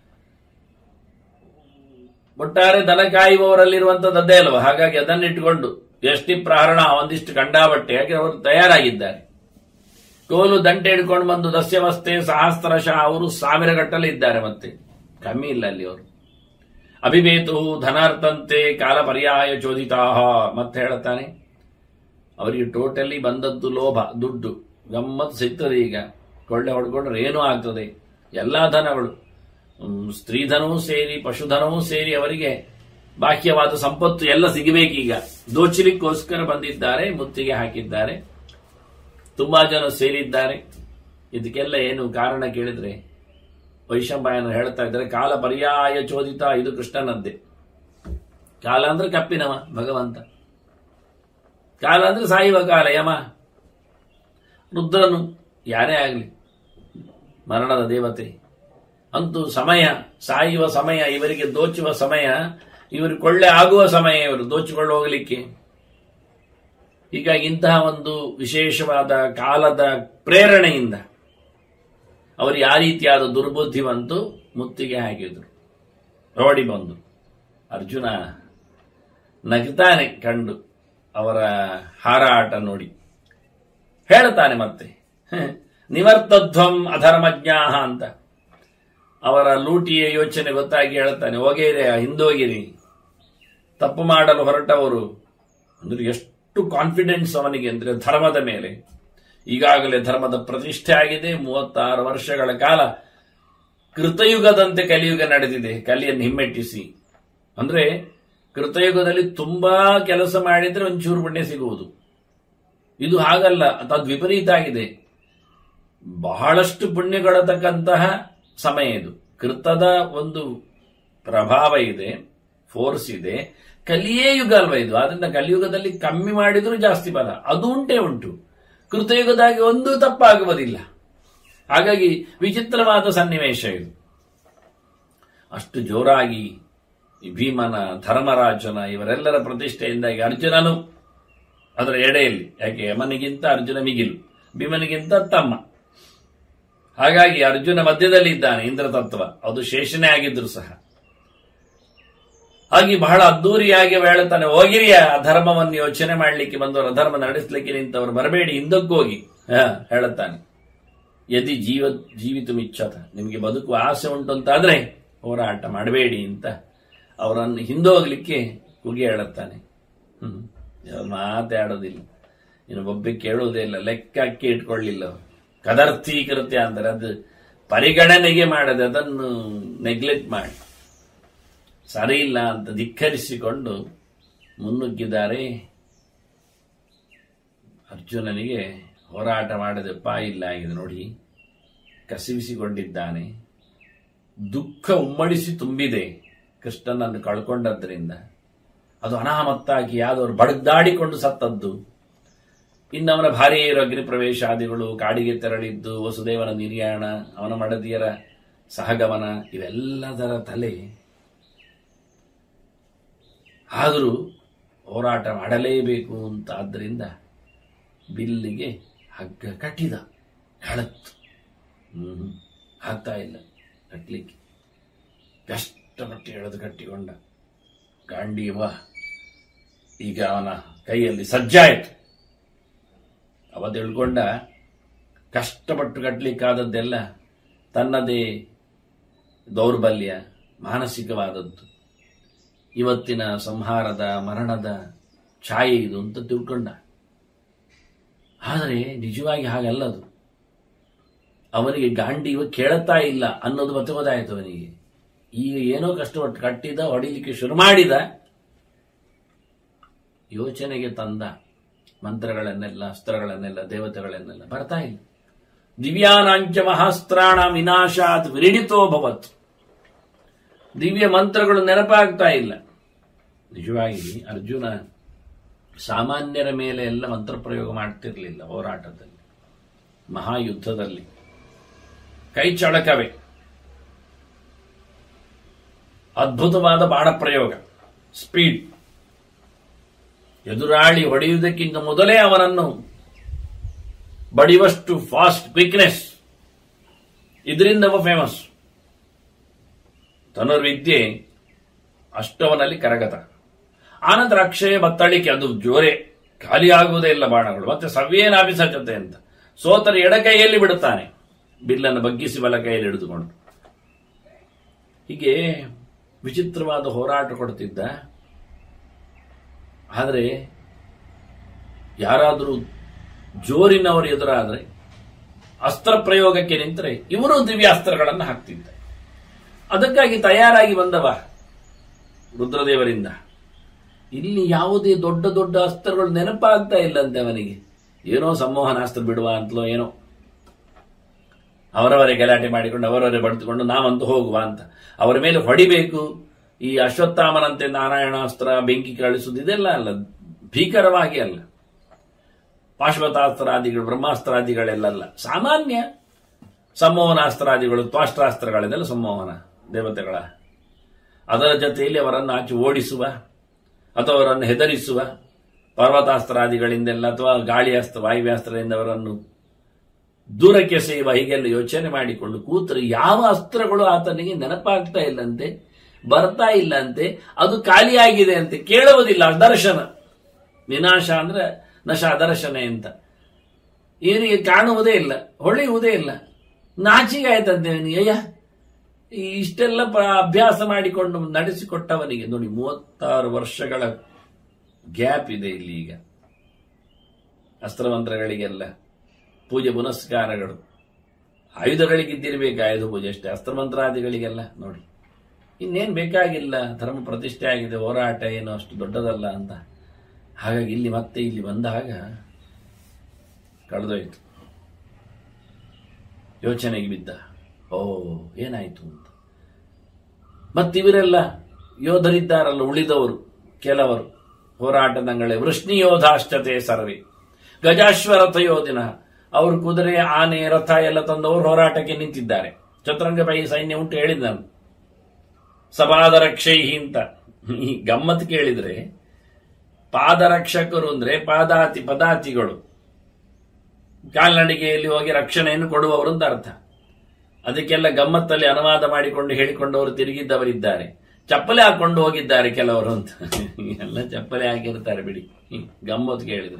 ಒಟ್ಟಾರೆ ದನ ಕಾಯುವವರಲ್ಲಿರುವಂಥದ್ದು ಅದೇ ಅಲ್ವಾ ಹಾಗಾಗಿ ಅದನ್ನಿಟ್ಟುಕೊಂಡು ಎಷ್ಟಿ ಪ್ರಹರಣ ಒಂದಿಷ್ಟು ಕಂಡಾಬಟ್ಟೆ ಯಾಕೆ ಅವರು ತಯಾರಾಗಿದ್ದಾರೆ ಕೋಲು ದಂಟೆ ಹಿಡ್ಕೊಂಡು ಬಂದು ದಸ್ಯವಸ್ತೆ ಸಹಸ್ರಶಃ ಅವರು ಸಾವಿರ ಗಟ್ಟಲೆ ಇದ್ದಾರೆ ಮತ್ತೆ ಕಮ್ಮಿ ಇಲ್ಲ ಅಲ್ಲಿ ಅವರು ಅಭಿವೇತು ಧನಾರ್ಥಂತೆ ಕಾಲ ಪರ್ಯಾಯ ಚೋದಿತಾಹ ಮತ್ತೆ ಹೇಳುತ್ತಾನೆ ಅವರಿಗೆ ಟೋಟಲಿ ಬಂದದ್ದು ಲೋಭ ದುಡ್ಡು ಗಮ್ಮತ್ ಸಿಗ್ತದೆ ಈಗ ಕೊಳ್ಳೆ ಹೊಡ್ಕೊಂಡ್ರೆ ಏನೂ ಆಗ್ತದೆ ಎಲ್ಲಾ ಧನಗಳು ಹ್ಮ್, ಸ್ತ್ರೀಧನವೂ ಸೇರಿ ಪಶುಧನವೂ ಸೇರಿ ಅವರಿಗೆ ಬಾಹ್ಯವಾದ ಸಂಪತ್ತು ಎಲ್ಲ ಸಿಗಬೇಕೀಗ ದೋಚಲಿಕ್ಕೋಸ್ಕರ ಬಂದಿದ್ದಾರೆ ಮುತ್ತಿಗೆ ಹಾಕಿದ್ದಾರೆ ತುಂಬಾ ಜನ ಸೇರಿದ್ದಾರೆ ಇದಕ್ಕೆಲ್ಲ ಏನು ಕಾರಣ ಕೇಳಿದ್ರೆ ವೈಶಂಪಾಯನ ಹೇಳ್ತಾ ಇದ್ದಾರೆ ಕಾಲ ಪರ್ಯಾಯ ಚೋದಿತ ಇದು ಕೃಷ್ಣನದ್ದೇ ಕಾಲ ಅಂದ್ರೆ ಕಪ್ಪಿನವ ಭಗವಂತ ಕಾಲ ಅಂದ್ರೆ ಸಾಯುವ ಕಾಲ ಯಮ ರುದ್ರನು ಯಾರೇ ಆಗಲಿ ಮರಣದ ದೇವತೆ ಅಂತೂ ಸಮಯ ಸಾಯುವ ಸಮಯ ಇವರಿಗೆ ದೋಚುವ ಸಮಯ ಇವರಿಗೆ ಕೊಳ್ಳೆ ಆಗುವ ಸಮಯ ಇವರು ದೋಚಿಕೊಂಡು ಹೋಗಲಿಕ್ಕೆ ಹೀಗಾಗಿ ಇಂತಹ ಒಂದು ವಿಶೇಷವಾದ ಕಾಲದ ಪ್ರೇರಣೆಯಿಂದ ಅವರು ಯಾವ ರೀತಿಯಾದ ದುರ್ಬುದ್ಧಿವಂತೂ ಮುತ್ತಿಗೆ ಹಾಕಿದ್ರು ರೋಡಿ ಬಂದು ಅರ್ಜುನ ನಗ್ತಾನೆ ಕಂಡು ಅವರ ಹಾರಾಟ ನೋಡಿ ಹೇಳ್ತಾನೆ ಮತ್ತೆ "ಹ್ಮ್, ನಿವರ್ತಧ್ವಂ ಅಧರ್ಮಜ್ಞಾಹ ಅಂತ ಅವರ ಲೂಟಿಯ ಯೋಚನೆ ಗೊತ್ತಾಗಿ ಹೇಳ್ತಾನೆ ಹೋಗೇರಿ ಹಿಂದೋಗಿರಿ ತಪ್ಪು ಮಾಡಲು ಹೊರಟವರು ಅಂದ್ರೆ ಎಷ್ಟು ಕಾನ್ಫಿಡೆನ್ಸ್ ಅವನಿಗೆ ಅಂದ್ರೆ ಧರ್ಮದ ಮೇಲೆ ಈಗಾಗಲೇ ಧರ್ಮದ ಪ್ರತಿಷ್ಠೆ ಆಗಿದೆ ಮೂವತ್ತಾರು ವರ್ಷಗಳ ಕಾಲ ಕೃತಯುಗದಂತೆ ಕಲಿಯುಗ ನಡೆದಿದೆ ಕಲಿಯನ್ನು ಹಿಮ್ಮೆಟ್ಟಿಸಿ ಅಂದ್ರೆ ಕೃತಯುಗದಲ್ಲಿ ತುಂಬಾ ಕೆಲಸ ಮಾಡಿದ್ರೆ ಒಂಚೂರು ಪುಣ್ಯ ಸಿಗುವುದು ಇದು ಹಾಗಲ್ಲ ತದ್ ವಿಪರೀತ ಆಗಿದೆ ಬಹಳಷ್ಟು ಪುಣ್ಯಗಳತಕ್ಕಂತಹ ಸಮಯ ಇದು ಕೃತದ ಒಂದು ಪ್ರಭಾವ ಇದೆ ಫೋರ್ಸ್ ಇದೆ ಕಲಿಯೇ ಯುಗ ಅಲ್ವಾ ಇದು ಆದ್ರಿಂದ ಕಲಿಯುಗದಲ್ಲಿ ಕಮ್ಮಿ ಮಾಡಿದ್ರೂ ಜಾಸ್ತಿ ಬಲ ಅದು ಉಂಟೇ ಉಂಟು ಕೃತಯುಗದಾಗಿ ಒಂದು ತಪ್ಪಾಗುವುದಿಲ್ಲ ಹಾಗಾಗಿ ವಿಚಿತ್ರವಾದ ಸನ್ನಿವೇಶ ಇದು ಅಷ್ಟು ಜೋರಾಗಿ ಈ ಭೀಮನ ಧರ್ಮರಾಜನ ಇವರೆಲ್ಲರ ಪ್ರತಿಷ್ಠೆಯಿಂದಾಗಿ ಅರ್ಜುನನು ಅದರ ಎಡೆಯಲ್ಲಿ ಯಾಕೆ ಯಮನಿಗಿಂತ ಅರ್ಜುನ ಮಿಗಿಲು ಭೀಮನಿಗಿಂತ ತಮ್ಮ ಹಾಗಾಗಿ ಅರ್ಜುನ ಮಧ್ಯದಲ್ಲಿ ಇದ್ದಾನೆ ಇಂದ್ರ ತತ್ವ ಅದು ಶೇಷನೇ ಆಗಿದ್ರು ಸಹ ಹಾಗೆ ಬಹಳ ಅದ್ದೂರಿಯಾಗಿ ಅವ ಹೇಳ್ತಾನೆ ಹೋಗಿರಿಯ ಅಧರ್ಮವನ್ನು ಯೋಚನೆ ಮಾಡ್ಲಿಕ್ಕೆ ಬಂದವರು ಅಧರ್ಮ ನಡೆಸಲಿಕ್ಕೆ ನಿಂತವರು ಬರಬೇಡಿ ಹಿಂದಕ್ಕೋಗಿ ಹ ಹೇಳುತ್ತಾನೆ ಯದಿ ಜೀವ ಜೀವಿತು ಮಿಚ್ಚತ ನಿಮಗೆ ಬದುಕುವ ಆಸೆ ಉಂಟು ಅಂತಾದ್ರೆ ಹೋರಾಟ ಮಾಡಬೇಡಿ ಅಂತ ಅವರನ್ನು ಹಿಂದೋಗ್ಲಿಕ್ಕೆ ಕುಗಿ ಹೇಳುತ್ತಾನೆ ಹ್ಮ್ ಅವ್ರು ಮಾತೇ ಆಡೋದಿಲ್ಲ ಇನ್ನು ಒಬ್ಬೆ ಕೇಳುವುದೇ ಇಲ್ಲ ಲೆಕ್ಕಕ್ಕೆ ಇಟ್ಕೊಳ್ಳಿಲ್ಲ ಅವ್ರು. ಕದರ್ಥೀಕೃತ್ಯ ಅಂತಾರೆ ಅದು ಪರಿಗಣನೆಗೆ ಮಾಡದೆ ಅದನ್ನು ನೆಗ್ಲೆಕ್ಟ್ ಮಾಡಿ ಸರಿ ಇಲ್ಲ ಅಂತ ಧಿಕ್ಕರಿಸಿಕೊಂಡು ಮುನ್ನುಗ್ಗಿದ್ದಾರೆ ಅರ್ಜುನನಿಗೆ ಹೋರಾಟ ಮಾಡದೆ ಇಲ್ಲ ಆಗಿದೆ ನೋಡಿ ಕಸಿವಿಸಿಕೊಂಡಿದ್ದಾನೆ ದುಃಖ ಉಮ್ಮಡಿಸಿ ತುಂಬಿದೆ ಕೃಷ್ಣನನ್ನು ಕಳ್ಕೊಂಡದ್ರಿಂದ ಅದು ಅನಾಮತ್ತಾಗಿ ಯಾವ್ದವ್ರು ಬಡದಾಡಿಕೊಂಡು ಸತ್ತದ್ದು ಇನ್ನು ಅವನ ಭಾರಿ ಇರೋ ಅಗ್ನಿ ಪ್ರವೇಶಾದಿಗಳು ಕಾಡಿಗೆ ತೆರಳಿದ್ದು ವಸುದೇವನ ನಿರ್ಯಾಣ ಅವನ ಮಡದಿಯರ ಸಹಗಮನ ಇವೆಲ್ಲದರ ತಲೆ ಆದರೂ ಹೋರಾಟ ಮಾಡಲೇಬೇಕು ಅಂತ ಆದ್ದರಿಂದ ಬಿಲ್ಲಿಗೆ ಹಗ್ಗ ಕಟ್ಟಿದ ಹೇಳತ್ತು ಹ್ಮ್ ಆಗ್ತಾ ಇಲ್ಲ ಕಟ್ಟಲಿಕ್ಕೆ ಕಷ್ಟಪಟ್ಟು ಎಳೆದು ಕಟ್ಟಿಕೊಂಡ ಗಾಂಡೀವ ಈಗ ಅವನ ಕೈಯಲ್ಲಿ ಸಜ್ಜಾಯಿತು ಅವ ತಿಳ್ಕೊಂಡ ಕಷ್ಟಪಟ್ಟು ಕಟ್ಟಲಿಕ್ಕಾದದ್ದೆಲ್ಲ ತನ್ನದೇ ದೌರ್ಬಲ್ಯ ಮಾನಸಿಕವಾದದ್ದು ಇವತ್ತಿನ ಸಂಹಾರದ ಮರಣದ ಛಾಯೆ ಇದು ಅಂತ ತಿಳ್ಕೊಂಡ ಆದರೆ ನಿಜವಾಗಿ ಹಾಗಲ್ಲದು ಅವನಿಗೆ ಗಾಂಡೀವ ಕೇಳುತ್ತಾ ಇಲ್ಲ ಅನ್ನೋದು ಮತ್ತೆ ಗೊತ್ತಾಯ್ತು ಅವನಿಗೆ ಈಗ ಏನೋ ಕಷ್ಟಪಟ್ಟು ಕಟ್ಟಿದ ಹೊಡಿಲಿಕ್ಕೆ ಶುರು ಮಾಡಿದ ಯೋಚನೆಗೆ ತಂದ ಮಂತ್ರಗಳನ್ನೆಲ್ಲ ಅಸ್ತ್ರಗಳನ್ನೆಲ್ಲ ದೇವತೆಗಳನ್ನೆಲ್ಲ ಬರ್ತಾ ಇಲ್ಲ ದಿವ್ಯಾನಾಂಚ ಮಹಾಸ್ತ್ರಾಣ ವಿನಾಶಾತ್ ವಿರಿಡಿತೋ ಭವತ್ ದಿವ್ಯ ಮಂತ್ರಗಳು ನೆನಪಾಗ್ತಾ ಇಲ್ಲ ನಿಜವಾಗಿ ಅರ್ಜುನ ಸಾಮಾನ್ಯರ ಮೇಲೆ ಎಲ್ಲ ಮಂತ್ರ ಪ್ರಯೋಗ ಮಾಡ್ತಿರ್ಲಿಲ್ಲ ಹೋರಾಟದಲ್ಲಿ ಮಹಾಯುದ್ಧದಲ್ಲಿ ಕೈ ಚಳಕವೇ ಅದ್ಭುತವಾದ ಬಾಣ ಪ್ರಯೋಗ ಸ್ಪೀಡ್ ಎದುರಾಳಿ ಹೊಡೆಯುವುದಕ್ಕಿಂತ ಮೊದಲೇ ಅವನನ್ನು ಬಡಿಯುವಷ್ಟು ಫಾಸ್ಟ್ ಕ್ವಿಕ್ನೆಸ್ ಇದರಿಂದ ಅವ ಫೇಮಸ್ ಧನುರ್ವಿದ್ಯೆ ಅಷ್ಟವನಲ್ಲಿ ಕರಗತ ಆನಂತರ ಅಕ್ಷಯ ಬತ್ತಳಿಕೆ ಅದು ಜೋರೆ ಖಾಲಿಯಾಗುವುದೇ ಇಲ್ಲ ಬಾಣಗಳು ಮತ್ತೆ ಸವ್ಯೇನಾಭಿಸಜ್ಜತೆ ಅಂತ ಸೋತರ ಎಡಕೈಯಲ್ಲಿ ಬಿಡುತ್ತಾನೆ ಬಿಲ್ಲನ್ನು ಬಗ್ಗಿಸಿ ಬಲ ಕೈಯಲ್ಲಿ ಹಿಡಿದುಕೊಂಡು ಹೀಗೆ ವಿಚಿತ್ರವಾದ ಹೋರಾಟ ಕೊಡ್ತಿದ್ದ ಆದರೆ ಯಾರಾದರೂ ಜೋರಿನವರು ಎದುರಾದರೆ ಅಸ್ತ್ರ ಪ್ರಯೋಗಕ್ಕೆ ನಿಂತರೆ ಇವರು ದಿವ್ಯಾಸ್ತ್ರಗಳನ್ನು ಹಾಕ್ತಿದ್ದ ಅದಕ್ಕಾಗಿ ತಯಾರಾಗಿ ಬಂದವ ರುದ್ರದೇವರಿಂದ ಇಲ್ಲಿ ಯಾವುದೇ ದೊಡ್ಡ ದೊಡ್ಡ ಅಸ್ತ್ರಗಳು ನೆನಪಾಗ್ತಾ ಇಲ್ಲಂತೆ ಅವನಿಗೆ ಏನೋ ಸಂಮೋಹನಾಸ್ತ್ರ ಬಿಡುವ ಅಂತಲೋ ಏನೋ ಅವರವರೇ ಗಲಾಟೆ ಮಾಡಿಕೊಂಡು ಅವರವರೇ ಬಡಿದುಕೊಂಡು ನಾವಂತೂ ಹೋಗುವ ಅಂತ ಅವರ ಮೇಲೆ ಹೊಡಿಬೇಕು ಈ ಅಶ್ವತ್ಥಾಮನಂತೆ ನಾರಾಯಣಾಸ್ತ್ರ ಬೆಂಕಿ ಕಳಿಸುವುದು ಇದೆಲ್ಲ ಅಲ್ಲ ಭೀಕರವಾಗಿ ಅಲ್ಲ ಪಾಶ್ವತಾಸ್ತ್ರಾದಿಗಳು ಬ್ರಹ್ಮಾಸ್ತ್ರಾದಿಗಳೆಲ್ಲ ಸಾಮಾನ್ಯ ಸಂಮೋಹನಾಸ್ತ್ರಾದಿಗಳು ತ್ವಾಷ್ಟ್ರಾಸ್ತ್ರಗಳಿದೆಲ್ಲ ಸಂಮೋಹನ ದೇವತೆಗಳ ಅದರ ಜೊತೆಯಲ್ಲಿ ಅವರನ್ನು ಆಚೆ ಓಡಿಸುವ ಅಥವಾ ಅವರನ್ನು ಹೆದರಿಸುವ ಪರ್ವತಾಸ್ತ್ರಾದಿಗಳಿಂದೆಲ್ಲ ಅಥವಾ ಗಾಳಿಯಾಸ್ತ್ರ ವಾಯುವ್ಯಾಸ್ತ್ರದಿಂದ ಅವರನ್ನು ದೂರಕ್ಕೆ ಸೇವ ಹೀಗೆಲ್ಲ ಯೋಚನೆ ಮಾಡಿಕೊಂಡು ಕೂತರೆ ಯಾವ ಅಸ್ತ್ರಗಳು ಆತನಿಗೆ ನೆನಪಾಗ್ತಾ ಇಲ್ಲಂತೆ ಬರ್ತಾ ಇಲ್ಲಂತೆ ಅದು ಖಾಲಿಯಾಗಿದೆ ಅಂತೆ ಕೇಳುವುದಿಲ್ಲ ದರ್ಶನ ವಿನಾಶ ಅಂದ್ರೆ ನಶ ದರ್ಶನ ಅಂತ ಇವನಿಗೆ ಕಾಣುವುದೇ ಇಲ್ಲ ಹೊಳೆಯುವುದೇ ಇಲ್ಲ ನಾಚಿಗೆ ಆಯ್ತಂತೆ ಅವನಿಗೆ ಅಯ್ಯ ಈ ಇಷ್ಟೆಲ್ಲ ಪ- ಅಭ್ಯಾಸ ಮಾಡಿಕೊಂಡು ನಡೆಸಿಕೊಟ್ಟವನಿಗೆ ನೋಡಿ ಮೂವತ್ತಾರು ವರ್ಷಗಳ ಗ್ಯಾಪ್ ಇದೆ ಇಲ್ಲಿ ಈಗ ಅಸ್ತ್ರಮಂತ್ರಗಳಿಗೆಲ್ಲ ಪೂಜೆ ಪುನಸ್ಕಾರಗಳು ಆಯುಧಗಳಿಗಿದ್ದಿರಬೇಕು ಆಯುಧ ಪೂಜೆ ಅಷ್ಟೇ ಅಸ್ತ್ರಮಂತ್ರಾದಿಗಳಿಗೆಲ್ಲ ನೋಡಿ ಇನ್ನೇನು ಬೇಕಾಗಿಲ್ಲ ಧರ್ಮ ಪ್ರತಿಷ್ಠೆ ಆಗಿದೆ ಹೋರಾಟ ಏನು ಅಷ್ಟು ದೊಡ್ಡದಲ್ಲ ಅಂತ ಹಾಗಾಗಿ ಇಲ್ಲಿ ಮತ್ತೆ ಇಲ್ಲಿ ಬಂದಾಗ ಕಳೆದೋಯ್ತು ಯೋಚನೆಗೆ ಬಿದ್ದ ಓ ಏನಾಯ್ತು ಅಂತ ಮತ್ತಿವರೆಲ್ಲ ಯೋಧರಿದ್ದಾರಲ್ಲ ಉಳಿದವರು ಕೆಲವರು ಹೋರಾಟದಂಗಳೇ ವೃಷ್ಣಿ ಯೋಧಾಶ್ಚತೆ ಸರ್ವೆ ಗಜಾಶ್ವರಥ ಯೋಧಿನ ಅವರು ಕುದುರೆ ಆನೆ ರಥ ಎಲ್ಲ ತಂದವರು ಹೋರಾಟಕ್ಕೆ ನಿಂತಿದ್ದಾರೆ ಚತುರಂಗಬಾಯಿ ಸೈನ್ಯ ಉಂಟು ಹೇಳಿದ್ ನಾನು ಸಪಾದರಕ್ಷೈಹಿ ಅಂತ ಈ ಗಮ್ಮತ್ ಕೇಳಿದ್ರೆ ಪಾದರಕ್ಷಕರು ಅಂದ್ರೆ ಪಾದಾತಿ ಪದಾತಿಗಳು ಕಾಲ್ನಡಿಗೆಯಲ್ಲಿ ಹೋಗಿ ರಕ್ಷಣೆಯನ್ನು ಕೊಡುವವರು ಅಂತ ಅರ್ಥ ಅದಕ್ಕೆಲ್ಲ ಗಮ್ಮತ್ತಲ್ಲಿ ಅನುವಾದ ಮಾಡಿಕೊಂಡು ಹೇಳಿಕೊಂಡವರು ತಿರುಗಿದ್ದವರಿದ್ದಾರೆ ಚಪ್ಪಲಿ ಹಾಕೊಂಡು ಹೋಗಿದ್ದಾರೆ ಕೆಲವರು ಅಂತ ಎಲ್ಲ ಚಪ್ಪಲಿ ಹಾಕಿರ್ತಾರೆ ಬಿಡಿ ಹ್ಮ್, ಗಮ್ಮತ್ತು ಕೇಳಿದ್ರೆ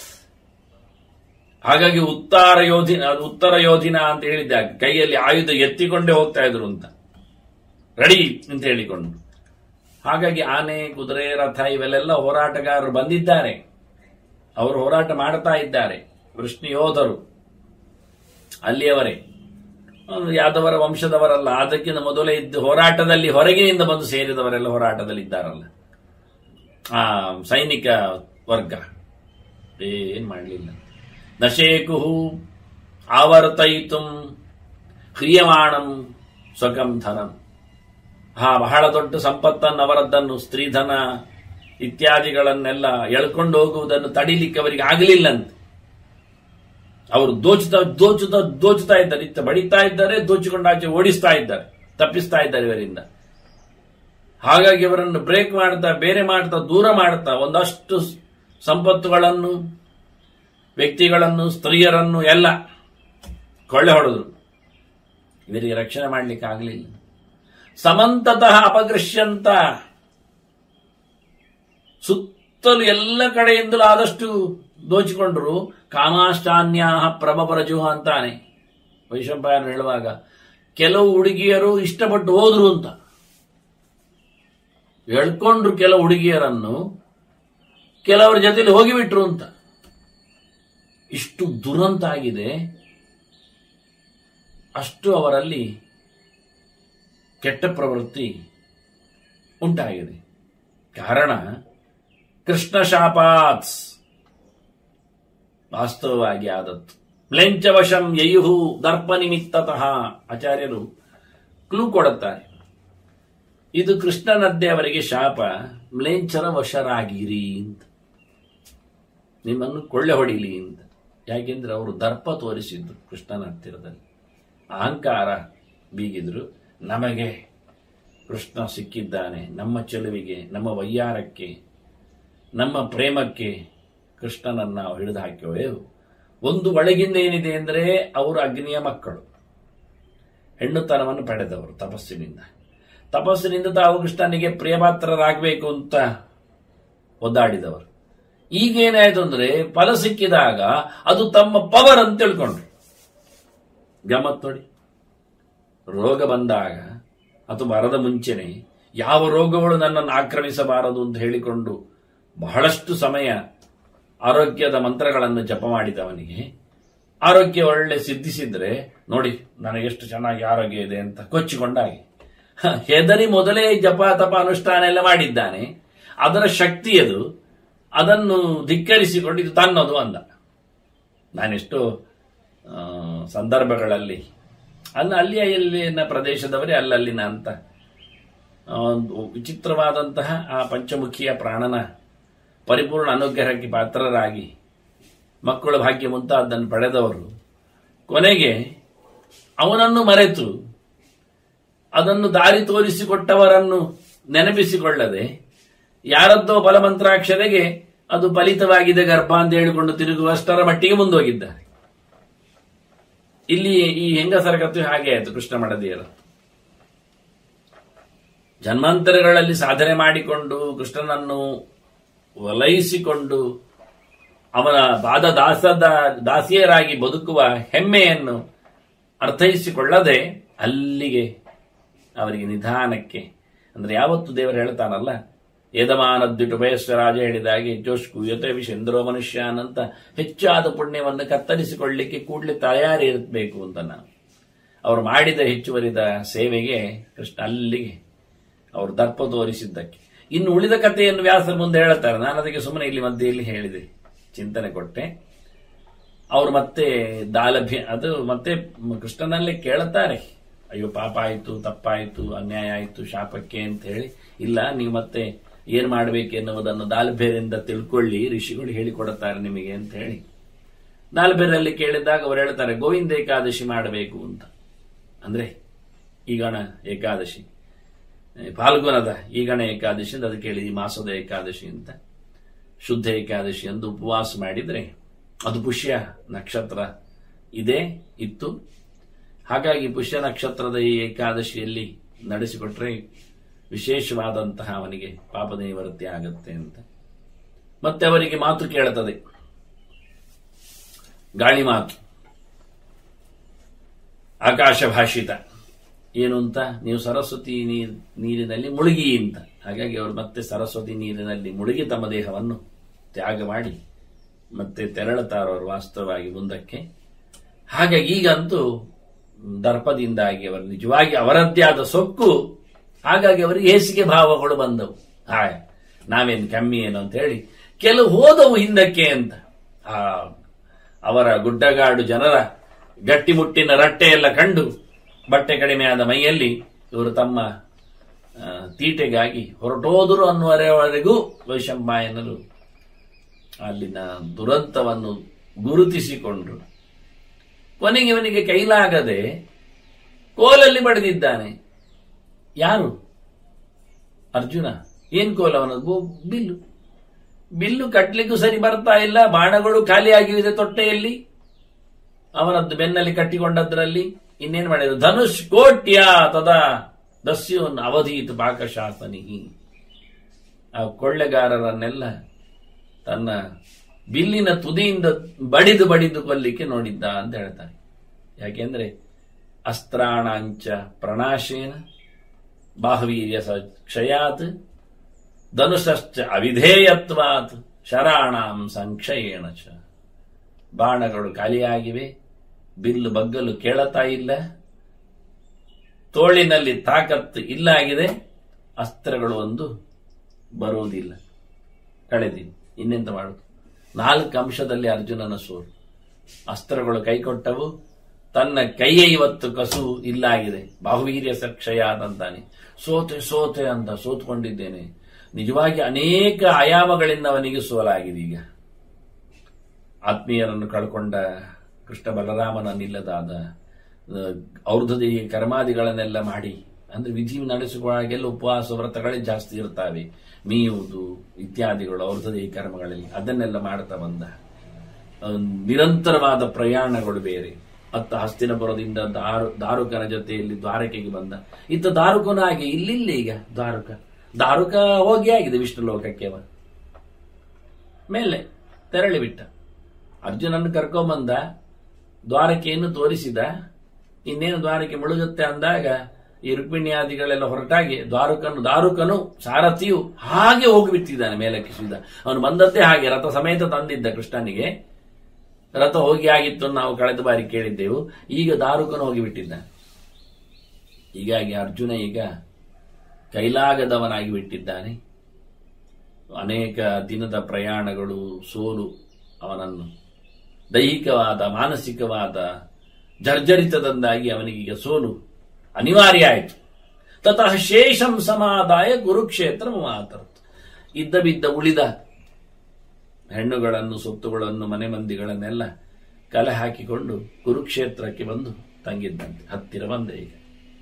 ಹಾಗಾಗಿ ಉತ್ತರ ಯೋಧಿನ ಅದು ಉತ್ತರ ಯೋಧಿನ ಅಂತ ಹೇಳಿದ್ದ ಕೈಯಲ್ಲಿ ಆಯುಧ ಎತ್ತಿಕೊಂಡೇ ಹೋಗ್ತಾ ಇದ್ರು ಅಂತ ರೆಡಿ ಅಂತ ಹೇಳಿಕೊಂಡು ಹಾಗಾಗಿ ಆನೆ ಕುದುರೆ ರಥ ಇವೆಲ್ಲ ಹೋರಾಟಗಾರರು ಬಂದಿದ್ದಾರೆ ಅವರು ಹೋರಾಟ ಮಾಡ್ತಾ ಇದ್ದಾರೆ ವೃಷ್ಣಿ ಯೋಧರು ಅಲ್ಲಿಯವರೇ ಒಂದು ಯಾದವರ ವಂಶದವರಲ್ಲ ಅದಕ್ಕಿಂತ ಮೊದಲೇ ಇದ್ದು ಹೋರಾಟದಲ್ಲಿ ಹೊರಗಿನಿಂದ ಬಂದು ಸೇರಿದವರೆಲ್ಲ ಹೋರಾಟದಲ್ಲಿ ಇದ್ದಾರಲ್ಲ ಆ ಸೈನಿಕ ವರ್ಗ ಏನ್ ಮಾಡಲಿಲ್ಲ ನಶೇಕುಹು ಆವರ್ತಯಿತು ಕ್ರಿಯಮಾಣಂ ಸ್ವಕಂ ಧನಂ ಹಾ ಬಹಳ ದೊಡ್ಡ ಸಂಪತ್ತನ್ನು ಅವರದ್ದನ್ನು ಸ್ತ್ರೀಧನ ಇತ್ಯಾದಿಗಳನ್ನೆಲ್ಲ ಎಳ್ಕೊಂಡು ಹೋಗುವುದನ್ನು ತಡಿಲಿಕ್ಕೆ ಅವರಿಗೆ ಆಗಲಿಲ್ಲಂತೆ ಅವರು ದೋಚುತ್ತಾ ದೋಚುತ್ತಾ ದೋಚುತ್ತಾ ಇದ್ದಾರೆ ಇತ್ತ ಬಡಿತಾ ಇದ್ದಾರೆ ದೋಚಿಕೊಂಡು ಆಚೆ ಓಡಿಸ್ತಾ ಇದ್ದಾರೆ ತಪ್ಪಿಸ್ತಾ ಇದ್ದಾರೆ ಇವರಿಂದ ಹಾಗಾಗಿ ಅವರನ್ನು ಬ್ರೇಕ್ ಮಾಡ್ತಾ ಬೇರೆ ಮಾಡ್ತಾ ದೂರ ಮಾಡ್ತಾ ಒಂದಷ್ಟು ಸಂಪತ್ತುಗಳನ್ನು ವ್ಯಕ್ತಿಗಳನ್ನು ಸ್ತ್ರೀಯರನ್ನು ಎಲ್ಲ ಕೊಳ್ಳೆ ಹೊಡೆದ್ರು ಇವರಿಗೆ ರಕ್ಷಣೆ ಮಾಡಲಿಕ್ಕೆ ಆಗಲಿಲ್ಲ ಸಮಂತತಃ ಅಪಗೃಶ್ಯಂತ ಸುತ್ತಲೂ ಎಲ್ಲ ಕಡೆಯಿಂದಲೂ ಆದಷ್ಟು ದೋಚಿಕೊಂಡ್ರು ಕಾಮಾಷ್ಟಾನ್ಯಾಹ ಪ್ರಭಪರಜುಹ ಅಂತಾನೆ ವೈಶಂಪಾಯನ ಹೇಳುವಾಗ ಕೆಲವು ಹುಡುಗಿಯರು ಇಷ್ಟಪಟ್ಟು ಹೋದ್ರು ಅಂತ ಎಳ್ಕೊಂಡ್ರು ಕೆಲವು ಹುಡುಗಿಯರನ್ನು ಕೆಲವರ ಜೊತೆಲಿ ಹೋಗಿಬಿಟ್ರು ಅಂತ ಇಷ್ಟು ದುರಂತ ಆಗಿದೆ ಅಷ್ಟು ಅವರಲ್ಲಿ ಕೆಟ್ಟ ಪ್ರವೃತ್ತಿ ಉಂಟಾಗಿದೆ ಕಾರಣ ಕೃಷ್ಣ ಶಾಪಾತ್ ವಾಸ್ತವವಾಗಿ ಆದದ್ದು ಮ್ಲೆಂಚವಶಂ ಯಯುಹು ದರ್ಪ ನಿಮಿತ್ತತಃ ಆಚಾರ್ಯರು ಕ್ಲೂ ಕೊಡುತ್ತಾರೆ ಇದು ಕೃಷ್ಣನದ್ದೇ ಅವರಿಗೆ ಶಾಪ ಮ್ಲೇಂಚರ ವಶರಾಗಿರಿ ಅಂತ ನಿಮ್ಮನ್ನು ಕೊಳ್ಳೆ ಹೊಡಿಲಿ ಅಂತ ಯಾಕೆಂದ್ರೆ ಅವರು ದರ್ಪ ತೋರಿಸಿದ್ರು ಕೃಷ್ಣನ ಹತ್ತಿರದಲ್ಲಿ ಅಹಂಕಾರ ಬೀಗಿದ್ರು ನಮಗೆ ಕೃಷ್ಣ ಸಿಕ್ಕಿದ್ದಾನೆ ನಮ್ಮ ಚೆಲುವಿಗೆ ನಮ್ಮ ವಯ್ಯಾರಕ್ಕೆ ನಮ್ಮ ಪ್ರೇಮಕ್ಕೆ ಕೃಷ್ಣನನ್ನ ನಾವು ಹಿಡಿದು ಹಾಕಿವೆವು ಒಂದು ಒಳಗಿಂದ ಏನಿದೆ ಅಂದರೆ ಅವರು ಅಗ್ನಿಯ ಮಕ್ಕಳು ಹೆಣ್ಣುತನವನ್ನು ಪಡೆದವರು ತಪಸ್ಸಿನಿಂದ ತಪಸ್ಸಿನಿಂದ ತಾವು ಕೃಷ್ಣನಿಗೆ ಪ್ರಿಯಪಾತ್ರರಾಗಬೇಕು ಅಂತ ಒದ್ದಾಡಿದವರು ಈಗೇನಾಯ್ತು ಅಂದ್ರೆ ಫಲ ಸಿಕ್ಕಿದಾಗ ಅದು ತಮ್ಮ ಪವರ್ ಅಂತ ತಿಳ್ಕೊಂಡ್ರು ಗಮತ್ ನೋಡಿ ರೋಗ ಬಂದಾಗ ಅಥವಾ ಬರದ ಮುಂಚೆನೆ ಯಾವ ರೋಗಗಳು ನನ್ನನ್ನು ಆಕ್ರಮಿಸಬಾರದು ಅಂತ ಹೇಳಿಕೊಂಡು ಬಹಳಷ್ಟು ಸಮಯ ಆರೋಗ್ಯದ ಮಂತ್ರಗಳನ್ನು ಜಪ ಮಾಡಿದವನಿಗೆ ಆರೋಗ್ಯ ಒಳ್ಳೆ ಸಿದ್ಧಿಸಿದ್ರೆ ನೋಡಿ ನನಗೆಷ್ಟು ಚೆನ್ನಾಗಿ ಆರೋಗ್ಯ ಇದೆ ಅಂತ ಕೊಚ್ಚಿಕೊಂಡಾಗಿ ಹ, ಹೆದರಿ ಮೊದಲೇ ಜಪ ತಪ ಅನುಷ್ಠಾನ ಎಲ್ಲ ಮಾಡಿದ್ದಾನೆ ಅದರ ಶಕ್ತಿ ಅದು ಅದನ್ನು ಧಿಕ್ಕರಿಸಿಕೊಂಡು ಇದು ತನ್ನದು ಅಂದ ನಾನೆಷ್ಟು ಆ, ಸಂದರ್ಭಗಳಲ್ಲಿ ಅಲ್ಲ ಅಲ್ಲಿ ಅಲ್ಲಿನ ಪ್ರದೇಶದವರೇ ಅಲ್ಲಲ್ಲಿನ ಅಂತ ಆ, ಒಂದು ವಿಚಿತ್ರವಾದಂತಹ ಆ ಪಂಚಮುಖಿಯ ಪ್ರಾಣನ ಪರಿಪೂರ್ಣ ಅನುಗ್ರಹಕ್ಕೆ ಪಾತ್ರರಾಗಿ ಮಕ್ಕಳ ಭಾಗ್ಯ ಮುಂತಾದನ್ನು ಪಡೆದವರು ಕೊನೆಗೆ ಅವನನ್ನು ಮರೆತು ಅದನ್ನು ದಾರಿ ತೋರಿಸಿಕೊಟ್ಟವರನ್ನು ನೆನಪಿಸಿಕೊಳ್ಳದೆ ಯಾರದ್ದೋ ಬಲಮಂತ್ರಾಕ್ಷರೆಗೆ ಅದು ಫಲಿತವಾಗಿದೆ ಗರ್ಭ ಅಂತ ಹೇಳಿಕೊಂಡು ತಿರುಗುವಷ್ಟರ ಮಟ್ಟಿಗೆ ಮುಂದೋಗಿದ್ದಾರೆ ಇಲ್ಲಿ ಈ ಹೆಂಗಸರ ಕಥೆ ಹಾಗೆ ಆಯಿತು ಕೃಷ್ಣ ಮಡದಿಯರು ಜನ್ಮಾಂತರಗಳಲ್ಲಿ ಸಾಧನೆ ಮಾಡಿಕೊಂಡು ಕೃಷ್ಣನನ್ನು ಒಲೈಸಿಕೊಂಡು ಅವನ ಪಾದ ದಾಸದ ದಾಸಿಯರಾಗಿ ಬದುಕುವ ಹೆಮ್ಮೆಯನ್ನು ಅರ್ಥೈಸಿಕೊಳ್ಳದೆ ಅಲ್ಲಿಗೆ ಅವರಿಗೆ ನಿಧಾನಕ್ಕೆ ಅಂದ್ರೆ ಯಾವತ್ತು ದೇವರು ಹೇಳ್ತಾನಲ್ಲ ಏದಮಾನದ್ದುಟು ಬಯಸ್ವರಾಜ ಹೇಳಿದಾಗೆ ಜೋಷ್ಕು ಯತೆ ವಿಷೇಂದ್ರೋ ಮನುಷ್ಯನ್ ಅಂತ ಹೆಚ್ಚಾದ ಪುಣ್ಯವನ್ನು ಕತ್ತರಿಸಿಕೊಳ್ಳಿಕ್ಕೆ ಕೂಡಲೇ ತಯಾರಿ ಇರಬೇಕು ಅಂತ ನಾವು ಅವರು ಮಾಡಿದ ಹೆಚ್ಚುವರಿದ ಸೇವೆಗೆ ಕೃಷ್ಣ ಅಲ್ಲಿಗೆ ಅವರು ದರ್ಪ ತೋರಿಸಿದ್ದಕ್ಕೆ ಇನ್ನು ಉಳಿದ ಕಥೆಯನ್ನು ವ್ಯಾಸರ ಮುಂದೆ ಹೇಳುತ್ತಾರೆ ನಾನು ಅದಕ್ಕೆ ಸುಮ್ಮನೆ ಇಲ್ಲಿ ಮಧ್ಯೆಯಲ್ಲಿ ಹೇಳಿದೆ ಚಿಂತನೆ ಕೊಟ್ಟೆ ಅವರು ಮತ್ತೆ ದಾಲಭ್ಯ ಅದು ಮತ್ತೆ ಕೃಷ್ಣನಲ್ಲೇ ಕೇಳುತ್ತಾರೆ ಅಯ್ಯೋ ಪಾಪ ಆಯಿತು ತಪ್ಪಾಯಿತು ಅನ್ಯಾಯ ಆಯಿತು ಶಾಪಕ್ಕೆ ಅಂತ ಹೇಳಿ ಇಲ್ಲ ನೀವು ಮತ್ತೆ ಏನ್ ಮಾಡಬೇಕೆನ್ನುವುದನ್ನು ದಾಲ್ಬೇರಿಂದ ತಿಳ್ಕೊಳ್ಳಿ ಋಷಿಗಳು ಹೇಳಿಕೊಡುತ್ತಾರೆ ನಿಮಗೆ ಅಂತ ಹೇಳಿ ದಾಲ್ಬೇರಲ್ಲಿ ಕೇಳಿದಾಗ ಅವರು ಹೇಳ್ತಾರೆ ಗೋವಿಂದ ಏಕಾದಶಿ ಮಾಡಬೇಕು ಅಂತ ಅಂದ್ರೆ ಈಗಣ ಏಕಾದಶಿ ಫಾಲ್ಗುಣದ ಈಗಣ ಏಕಾದಶಿ ಅಂತ ಅದಕ್ಕೆ ಹೇಳಿದ್ವಿ ಮಾಸದ ಏಕಾದಶಿ ಅಂತ ಶುದ್ಧ ಏಕಾದಶಿ ಎಂದು ಉಪವಾಸ ಮಾಡಿದ್ರೆ ಅದು ಪುಷ್ಯ ನಕ್ಷತ್ರ ಇದೆ ಇತ್ತು ಹಾಗಾಗಿ ಪುಷ್ಯ ನಕ್ಷತ್ರದ ಈ ಏಕಾದಶಿಯಲ್ಲಿ ನಡೆಸಿಕೊಟ್ರೆ ವಿಶೇಷವಾದಂತಹ ಅವನಿಗೆ ಪಾಪದ ನಿವೃತ್ತಿ ಆಗತ್ತೆ ಅಂತ ಮತ್ತೆ ಅವರಿಗೆ ಮಾತು ಕೇಳುತ್ತದೆ ಗಾಳಿ ಮಾತು ಆಕಾಶ ಭಾಷಿತ ಏನು ಅಂತ ನೀವು ಸರಸ್ವತಿ ನೀರ್ ನೀರಿನಲ್ಲಿ ಮುಳುಗಿ ಅಂತ ಹಾಗಾಗಿ ಅವರು ಮತ್ತೆ ಸರಸ್ವತಿ ನೀರಿನಲ್ಲಿ ಮುಳುಗಿ ತಮ್ಮ ದೇಹವನ್ನು ತ್ಯಾಗ ಮಾಡಿ ಮತ್ತೆ ತೆರಳುತ್ತಾರೆ ಅವರು ವಾಸ್ತವವಾಗಿ ಮುಂದಕ್ಕೆ ಹಾಗಾಗಿ ಈಗಂತೂ ದರ್ಪದಿಂದಾಗಿ ಅವರು ನಿಜವಾಗಿ ಅವರದ್ದೇ ಆದ ಸೊಕ್ಕು ಹಾಗಾಗಿ ಅವರಿಗೆ ಹೇಸಿಗೆ ಭಾವಗಳು ಬಂದವು ಹಾಯ್ ನಾವೇನು ಕಮ್ಮಿ ಏನು ಅಂತ ಹೇಳಿ ಕೆಲವು ಹೋದವು ಹಿಂದಕ್ಕೆ ಅಂತ ಆ ಅವರ ಗುಡ್ಡಗಾಡು ಜನರ ಗಟ್ಟಿಮುಟ್ಟಿನ ರಟ್ಟೆ ಎಲ್ಲ ಕಂಡು ಬಟ್ಟೆ ಕಡಿಮೆಯಾದ ಮೈಯಲ್ಲಿ ಇವರು ತಮ್ಮ ಆ, ತೀಟೆಗಾಗಿ ಹೊರಟೋದರು ಅನ್ನುವರೆವರೆಗೂ ವೈಶಂಪಾಯನರು ಅಲ್ಲಿನ ದುರಂತವನ್ನು ಗುರುತಿಸಿಕೊಂಡ್ರು ಕೊನೆಗೆ ಇವನಿಗೆ ಕೈಲಾಗದೆ ಕೋಲಲ್ಲಿ ಬಡಿದಿದ್ದಾನೆ ಯಾರು ಅರ್ಜುನ ಏನ್ ಕೋಲ ಅವನದು ಬಿಲ್ಲು ಬಿಲ್ಲು ಕಟ್ಲಿಕ್ಕೂ ಸರಿ ಬರ್ತಾ ಇಲ್ಲ ಬಾಣಗಳು ಖಾಲಿಯಾಗಿವೆ ತೊಟ್ಟೆಯಲ್ಲಿ ಅವನದ್ದು ಬೆನ್ನಲ್ಲಿ ಕಟ್ಟಿಕೊಂಡದ್ರಲ್ಲಿ ಇನ್ನೇನ್ ಮಾಡಿದ ಧನುಷ್ ಕೋಟ್ಯ ತದಾ ದಸ್ಯೋನ್ ಅವಧೀತ್ ಪಾಕಶಾಸನಿ ಆ ಕೊಳ್ಳೆಗಾರರನ್ನೆಲ್ಲ ತನ್ನ ಬಿಲ್ಲಿನ ತುದಿಯಿಂದ ಬಡಿದು ಬಡಿದು ಕೊಲ್ಲಿಕ್ಕೆ ನೋಡಿದ್ದ ಅಂತ ಹೇಳ್ತಾರೆ ಯಾಕೆಂದ್ರೆ ಅಸ್ತ್ರಾಣಾಂಚ ಪ್ರಣಾಶೇನ ಬಾಹವೀರ್ಯ ಸ ಕ್ಷಯಾತ್ ಧನುಷಶ್ಚ ಅವಿಧೇಯತ್ವಾತ್ ಶರಾಣಾಂ ಸಂಕ್ಷಯೇಣ ಚ ಬಾಣಗಳು ಖಾಲಿಯಾಗಿವೆ ಬಿಲ್ಲು ಬಗ್ಗಲು ಕೇಳತಾ ಇಲ್ಲ ತೋಳಿನಲ್ಲಿ ತಾಕತ್ತು ಇಲ್ಲ ಆಗಿದೆ ಅಸ್ತ್ರಗಳು ಒಂದು ಬರುವುದಿಲ್ಲ ಕಳೆದಿವೆ ಇನ್ನೆಂತ ಮಾಡುದು ನಾಲ್ಕು ಅಂಶದಲ್ಲಿ ಅರ್ಜುನನ ಸೋಲು ಅಸ್ತ್ರಗಳು ಕೈಕೊಟ್ಟವು ತನ್ನ ಕೈಯೇ ಇವತ್ತು ಕಸು ಇಲ್ಲ ಆಗಿದೆ ಬಾಹುವೀರ್ಯ ಸಕ್ಷಯ ಅಂತಾನೆ ಸೋತೆ ಸೋತೆ ಅಂತ ಸೋತ್ಕೊಂಡಿದ್ದೇನೆ ನಿಜವಾಗಿ ಅನೇಕ ಆಯಾಮಗಳಿಂದ ಅವನಿಗೆ ಸೋಲಾಗಿದೆ ಈಗ ಆತ್ಮೀಯರನ್ನು ಕಳ್ಕೊಂಡ ಕೃಷ್ಣ ಬಲರಾಮನನ್ನಿಲ್ಲದಾದ ಔರ್ಧದಿ ಕರ್ಮಾದಿಗಳನ್ನೆಲ್ಲ ಮಾಡಿ ಅಂದ್ರೆ ವಿಧಿ ನಡೆಸುವಾಗೆಲ್ಲ ಉಪವಾಸ ವ್ರತಗಳೇ ಜಾಸ್ತಿ ಇರ್ತಾವೆ ಮೀಯುವುದು ಇತ್ಯಾದಿಗಳು ಔರ್ಧದಿ ಕರ್ಮಗಳಲ್ಲಿ ಅದನ್ನೆಲ್ಲ ಮಾಡ್ತಾ ಬಂದ ಅಹ್, ನಿರಂತರವಾದ ಪ್ರಯಾಣಗಳು ಬೇರೆ ಅತ್ತ ಹಸ್ತಿನಪುರದಿಂದ ದಾರು ದಾರುಕನ ಜೊತೆಯಲ್ಲಿ ದ್ವಾರಕೆಗೆ ಬಂದ ಇತ್ತ ದಾರುಕನ ಹಾಗೆ ಇಲ್ಲಿಲ್ಲ ಈಗ ದಾರುಕ ದಾರುಕ ಹೋಗಿ ಆಗಿದೆ ವಿಷ್ಣು ಲೋಕಕ್ಕೆ ಅವ ಮೇಲೆ ತೆರಳಿ ಬಿಟ್ಟ ಅರ್ಜುನನ್ನು ಕರ್ಕೊಂಬಂದ ದ್ವಾರಕೆಯನ್ನು ತೋರಿಸಿದ ಇನ್ನೇನು ದ್ವಾರಕೆ ಮುಳುಗುತ್ತೆ ಅಂದಾಗ ಈ ರುಕ್ಮಿಣಿಯಾದಿಗಳೆಲ್ಲ ಹೊರಟಾಗಿ ದ್ವಾರಕನು ದಾರುಕನು ಸಾರಥಿಯು ಹಾಗೆ ಹೋಗಿಬಿಟ್ಟಿದ್ದಾನೆ ಮೇಲಕ್ಕೆ ಸೀದಾ ಅವನು ಬಂದದ್ದೇ ಹಾಗೆ ರಥ ಸಮೇತ ತಂದಿದ್ದ ಕೃಷ್ಣನಿಗೆ ರಥ ಹೋಗಿ ಆಗಿತ್ತು ನಾವು ಕಳೆದ ಬಾರಿ ಕೇಳಿದ್ದೆವು ಈಗ ದಾರುಕನು ಹೋಗಿಬಿಟ್ಟಿದ್ದಾನೆ ಹೀಗಾಗಿ ಅರ್ಜುನ ಈಗ ಕೈಲಾಗದವನಾಗಿ ಬಿಟ್ಟಿದ್ದಾನೆ ಅನೇಕ ದಿನದ ಪ್ರಯಾಣಗಳು ಸೋಲು ಅವನನ್ನು ದೈಹಿಕವಾದ ಮಾನಸಿಕವಾದ ಜರ್ಜರಿತದಂದಾಗಿ ಅವನಿಗೀಗ ಸೋಲು ಅನಿವಾರ್ಯ ಆಯಿತು ತತಃ ಶೇಷಂ ಸಮಾದಾಯ ಕುರುಕ್ಷೇತ್ರ ಮಾತರ್ತು ಇದ್ದ ಬಿದ್ದ ಉಳಿದ ಹೆಣ್ಣುಗಳನ್ನು ಸೊತ್ತುಗಳನ್ನು ಮನೆ ಮಂದಿಗಳನ್ನೆಲ್ಲ ಕಲೆ ಹಾಕಿಕೊಂಡು ಕುರುಕ್ಷೇತ್ರಕ್ಕೆ ಬಂದು ತಂಗಿದ್ದಂತೆ ಹತ್ತಿರ ಬಂದೆ ಈಗ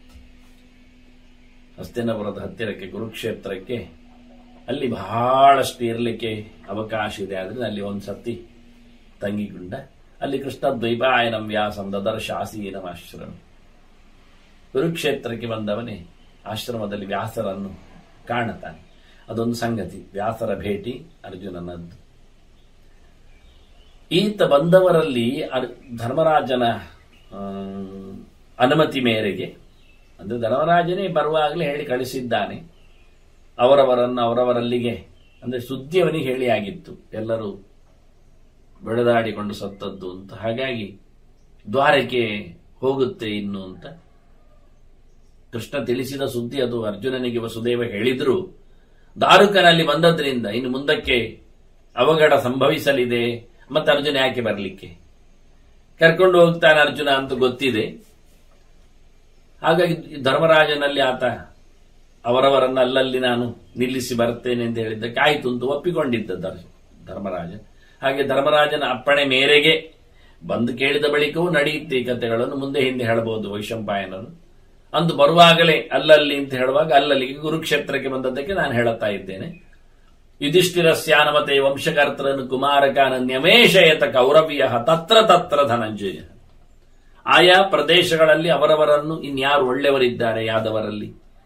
ಹಸ್ತಿನಪುರದ ಹತ್ತಿರಕ್ಕೆ ಕುರುಕ್ಷೇತ್ರಕ್ಕೆ ಅಲ್ಲಿ ಬಹಳಷ್ಟು ಇರಲಿಕ್ಕೆ ಅವಕಾಶ ಇದೆ ಆದ್ರೆ ಅಲ್ಲಿ ಒಂದು ಸತಿ ತಂಗಿಕೊಂಡ ಅಲ್ಲಿ ಕೃಷ್ಣ ದ್ವೈಪಾಯನಂ ವ್ಯಾಸಂ ದದರ್ಶ ಆಸೀನಂ ಆಶ್ರಮ ಕುರುಕ್ಷೇತ್ರಕ್ಕೆ ಬಂದವನೇ ಆಶ್ರಮದಲ್ಲಿ ವ್ಯಾಸರನ್ನು ಕಾಣುತ್ತಾನೆ ಅದೊಂದು ಸಂಗತಿ ವ್ಯಾಸರ ಭೇಟಿ ಅರ್ಜುನನದ್ದು ಈತ ಬಂದವರಲ್ಲಿ ಅರ್- ಧರ್ಮರಾಜನ ಆ, ಅನುಮತಿ ಮೇರೆಗೆ ಅಂದ್ರೆ ಧರ್ಮರಾಜನೇ ಬರುವಾಗಲೇ ಹೇಳಿ ಕಳಿಸಿದ್ದಾನೆ ಅವರವರನ್ನು ಅವರವರಲ್ಲಿಗೆ ಅಂದ್ರೆ ಸುದ್ದಿ ಅವನಿಗೆ ಹೇಳಿ ಆಗಿತ್ತು ಎಲ್ಲರೂ ಬೆಳೆದಾಡಿಕೊಂಡು ಸತ್ತದ್ದು ಅಂತ ಹಾಗಾಗಿ ದ್ವಾರಕ್ಕೆ ಹೋಗುತ್ತೆ ಇನ್ನು ಅಂತ ಕೃಷ್ಣ ತಿಳಿಸಿದ ಸುದ್ದಿ ಅದು ಅರ್ಜುನನಿಗೆ ವಸುದೇವ ಹೇಳಿದ್ರು ದಾರುಕನಲ್ಲಿ ಬಂದದ್ರಿಂದ ಇನ್ನು ಮುಂದಕ್ಕೆ ಅವಘಡ ಸಂಭವಿಸಲಿದೆ ಮತ್ತೆ ಅರ್ಜುನ ಯಾಕೆ ಬರಲಿಕ್ಕೆ ಕರ್ಕೊಂಡು ಹೋಗ್ತಾನೆ ಅರ್ಜುನ ಅಂತ ಗೊತ್ತಿದೆ ಹಾಗಾಗಿ ಧರ್ಮರಾಜನಲ್ಲಿ ಆತ ಅವರವರನ್ನ ಅಲ್ಲಲ್ಲಿ ನಾನು ನಿಲ್ಲಿಸಿ ಬರ್ತೇನೆ ಅಂತ ಹೇಳಿದ್ದಕ್ಕೆ ಆಯ್ತು ಅಂತ ಒಪ್ಪಿಕೊಂಡಿದ್ದ ಧರ್- ಧರ್ಮರಾಜ ಹಾಗೆ ಧರ್ಮರಾಜನ ಅಪ್ಪಣೆ ಮೇರೆಗೆ ಬಂದು ಕೇಳಿದ ಬಳಿಕವೂ ನಡೆಯುತ್ತೆ ಈ ಕಥೆಗಳನ್ನು ಮುಂದೆ ಹಿಂದೆ ಹೇಳಬಹುದು ವೈಶಂಪಾಯನರು ಅಂದು ಬರುವಾಗಲೇ ಅಲ್ಲಲ್ಲಿ ಅಂತ ಹೇಳುವಾಗ ಅಲ್ಲಲ್ಲಿಗೆ ಕುರುಕ್ಷೇತ್ರಕ್ಕೆ ಬಂದದ್ದಕ್ಕೆ ನಾನು ಹೇಳುತ್ತಾ ಇದ್ದೇನೆ ಯುಧಿಷ್ಠಿರಸ್ಯಾನಮತೆ ವಂಶಕರ್ತರನ್ನು ಕುಮಾರಕಾನನ್ಯಮೇಶಯತ ಕೌರವಿಯ ತತ್ರ ತತ್ರ ಧನಂಜಯ ಆಯಾ ಪ್ರದೇಶಗಳಲ್ಲಿ ಅವರವರನ್ನು ಇನ್ಯಾರು ಒಳ್ಳೆಯವರಿದ್ದಾರೆ ಯಾದವರಲ್ಲಿ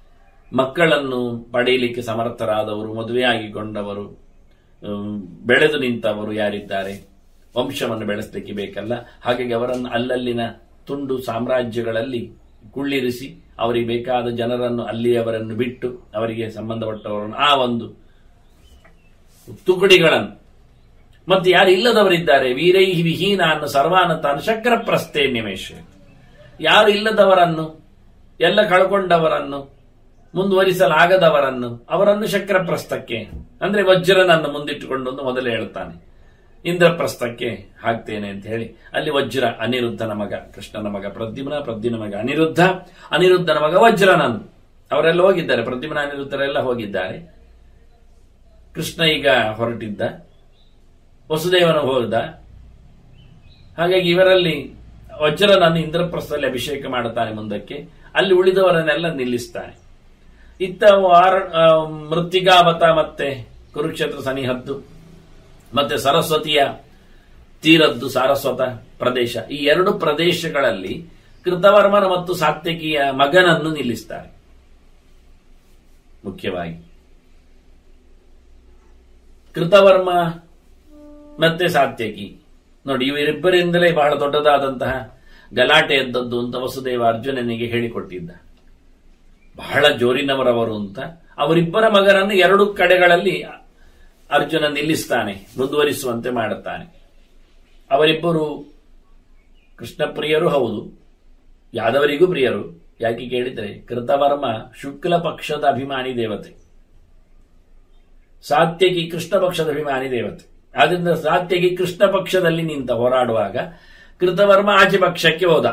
ಮಕ್ಕಳನ್ನು ಪಡೆಯಲಿಕ್ಕೆ ಸಮರ್ಥರಾದವರು ಮದುವೆಯಾಗಿಕೊಂಡವರು ಅಮ್, ಬೆಳೆದು ನಿಂತವರು ಯಾರಿದ್ದಾರೆ ವಂಶವನ್ನು ಬೆಳೆಸಲಿಕ್ಕೆ ಬೇಕಲ್ಲ ಹಾಗಾಗಿ ಅವರನ್ನು ಅಲ್ಲಲ್ಲಿನ ತುಂಡು ಸಾಮ್ರಾಜ್ಯಗಳಲ್ಲಿ ಕುಳ್ಳಿರಿಸಿ ಅವರಿಗೆ ಬೇಕಾದ ಜನರನ್ನು ಅಲ್ಲಿಯವರನ್ನು ಬಿಟ್ಟು ಅವರಿಗೆ ಸಂಬಂಧಪಟ್ಟವರನ್ನು ಆ ಒಂದು ತುಕಡಿಗಳನ್ನು ಮತ್ತೆ ಯಾರು ಇಲ್ಲದವರಿದ್ದಾರೆ ವೀರೈಹಿ ವಿಹೀನ ಅನ್ನು ಸರ್ವಾನ ತಾನು ಶಕ್ರ ಪ್ರಸ್ಥೆ ನಿಮೇಶ ಯಾರು ಇಲ್ಲದವರನ್ನು ಎಲ್ಲ ಕಳ್ಕೊಂಡವರನ್ನು ಮುಂದುವರಿಸಲಾಗದವರನ್ನು ಅವರನ್ನು ಶಕ್ರಪ್ರಸ್ಥಕ್ಕೆ ಅಂದ್ರೆ ವಜ್ರನನ್ನು ಮುಂದಿಟ್ಟುಕೊಂಡು ಒಂದು ಮೊದಲೇ ಹೇಳ್ತಾನೆ ಇಂದ್ರಪ್ರಸ್ಥಕ್ಕೆ ಹಾಕ್ತೇನೆ ಅಂತ ಹೇಳಿ ಅಲ್ಲಿ ವಜ್ರ ಅನಿರುದ್ಧನ ಮಗ ಕೃಷ್ಣನ ಮಗ ಪ್ರದ್ಯುಮ್ನ ಪ್ರದ್ಯುಮ್ನ ಮಗ ಅನಿರುದ್ಧ ಅನಿರುದ್ಧನ ಮಗ ವಜ್ರನನ್ನು ಅವರೆಲ್ಲ ಹೋಗಿದ್ದಾರೆ ಪ್ರದ್ಯುಮ್ನ ಅನಿರುದ್ಧರೆಲ್ಲ ಹೋಗಿದ್ದಾರೆ ಕೃಷ್ಣ ಈಗ ಹೊರಟಿದ್ದ ವಸುದೇವನ ಹೋದ ಹಾಗಾಗಿ ಇವರಲ್ಲಿ ವಜ್ರನನ್ನು ಇಂದ್ರಪ್ರಸ್ಥದಲ್ಲಿ ಅಭಿಷೇಕ ಮಾಡುತ್ತಾನೆ ಮುಂದಕ್ಕೆ ಅಲ್ಲಿ ಉಳಿದವರನ್ನೆಲ್ಲ ನಿಲ್ಲಿಸ್ತಾನೆ ಇತ್ತ ವಾರ ಆ, ಮೃತ್ತಿಕಾವತ ಮತ್ತೆ ಕುರುಕ್ಷೇತ್ರ ಸನಿಹದ್ದು ಮತ್ತೆ ಸರಸ್ವತಿಯ ತೀರದ್ದು ಸಾರಸ್ವತ ಪ್ರದೇಶ ಈ ಎರಡು ಪ್ರದೇಶಗಳಲ್ಲಿ ಕೃತವರ್ಮನ ಮತ್ತು ಸಾತ್ಯಕಿಯ ಮಗನನ್ನು ನಿಲ್ಲಿಸ್ತಾರೆ ಮುಖ್ಯವಾಗಿ ಕೃತವರ್ಮ ಮತ್ತೆ ಸಾತ್ಯಕಿ ನೋಡಿ ಇವರಿಬ್ಬರಿಂದಲೇ ಬಹಳ ದೊಡ್ಡದಾದಂತಹ ಗಲಾಟೆ ಎದ್ದದ್ದು ಅಂತ ವಸುದೇವ ಅರ್ಜುನನಿಗೆ ಹೇಳಿಕೊಟ್ಟಿದ್ದ ಬಹಳ ಜೋರಿನವರವರು ಅಂತ ಅವರಿಬ್ಬರ ಮಗನನ್ನು ಎರಡು ಕಡೆಗಳಲ್ಲಿ ಅರ್ಜುನ ನಿಲ್ಲಿಸ್ತಾನೆ ಮುಂದುವರಿಸುವಂತೆ ಮಾಡುತ್ತಾನೆ ಅವರಿಬ್ಬರು ಕೃಷ್ಣ ಪ್ರಿಯರು ಹೌದು ಯಾದವರಿಗೂ ಪ್ರಿಯರು ಯಾಕೆ ಕೇಳಿದರೆ ಕೃತವರ್ಮ ಶುಕ್ಲ ಪಕ್ಷದ ಅಭಿಮಾನಿ ದೇವತೆ ಸಾತ್ಯಕಿ ಕೃಷ್ಣ ಪಕ್ಷದ ಅಭಿಮಾನಿ ದೇವತೆ ಆದ್ರಿಂದ ಸಾತ್ಯಕಿ ಕೃಷ್ಣ ಪಕ್ಷದಲ್ಲಿ ನಿಂತ ಹೋರಾಡುವಾಗ ಕೃತವರ್ಮ ಆಚೆ ಪಕ್ಷಕ್ಕೆ ಹೋದ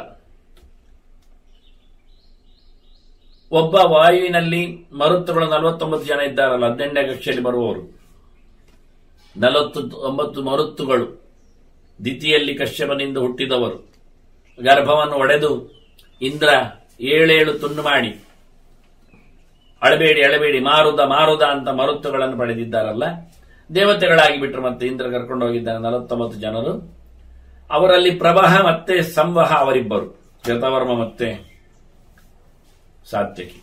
ಒಬ್ಬ ವಾಯುವಿನಲ್ಲಿ ಮರುತ್ತುಗಳು ನಲವತ್ತೊಂಬತ್ತು ಜನ ಇದ್ದಾರಲ್ಲ ಹದಿನೆಂಟನೇ ಕಕ್ಷೆಯಲ್ಲಿ ಬರುವವರು ನಲವತ್ತು ಒಂಬತ್ತು ಮರುತ್ತುಗಳು ದಿತಿಯಲ್ಲಿ ಕಶ್ಯಪನಿಂದ ಹುಟ್ಟಿದವರು ಗರ್ಭವನ್ನು ಒಡೆದು ಇಂದ್ರ ಏಳೇಳು ತುಂಡು ಮಾಡಿ ಅಳಬೇಡಿ ಅಳಬೇಡಿ ಮಾರುದ ಮಾರುದ ಅಂತ ಮರುತ್ತುಗಳನ್ನು ಪಡೆದಿದ್ದಾರಲ್ಲ ದೇವತೆಗಳಾಗಿ ಬಿಟ್ಟರು ಮತ್ತೆ ಇಂದ್ರ ಕರ್ಕೊಂಡು ಹೋಗಿದ್ದಾರೆ ನಲವತ್ತೊಂಬತ್ತು ಜನರು ಅವರಲ್ಲಿ ಪ್ರವಾಹ ಮತ್ತೆ ಸಂವಹ ಅವರಿಬ್ಬರು ಕೃತವರ್ಮ ಮತ್ತೆ ಸಾತ್ಯಕಿ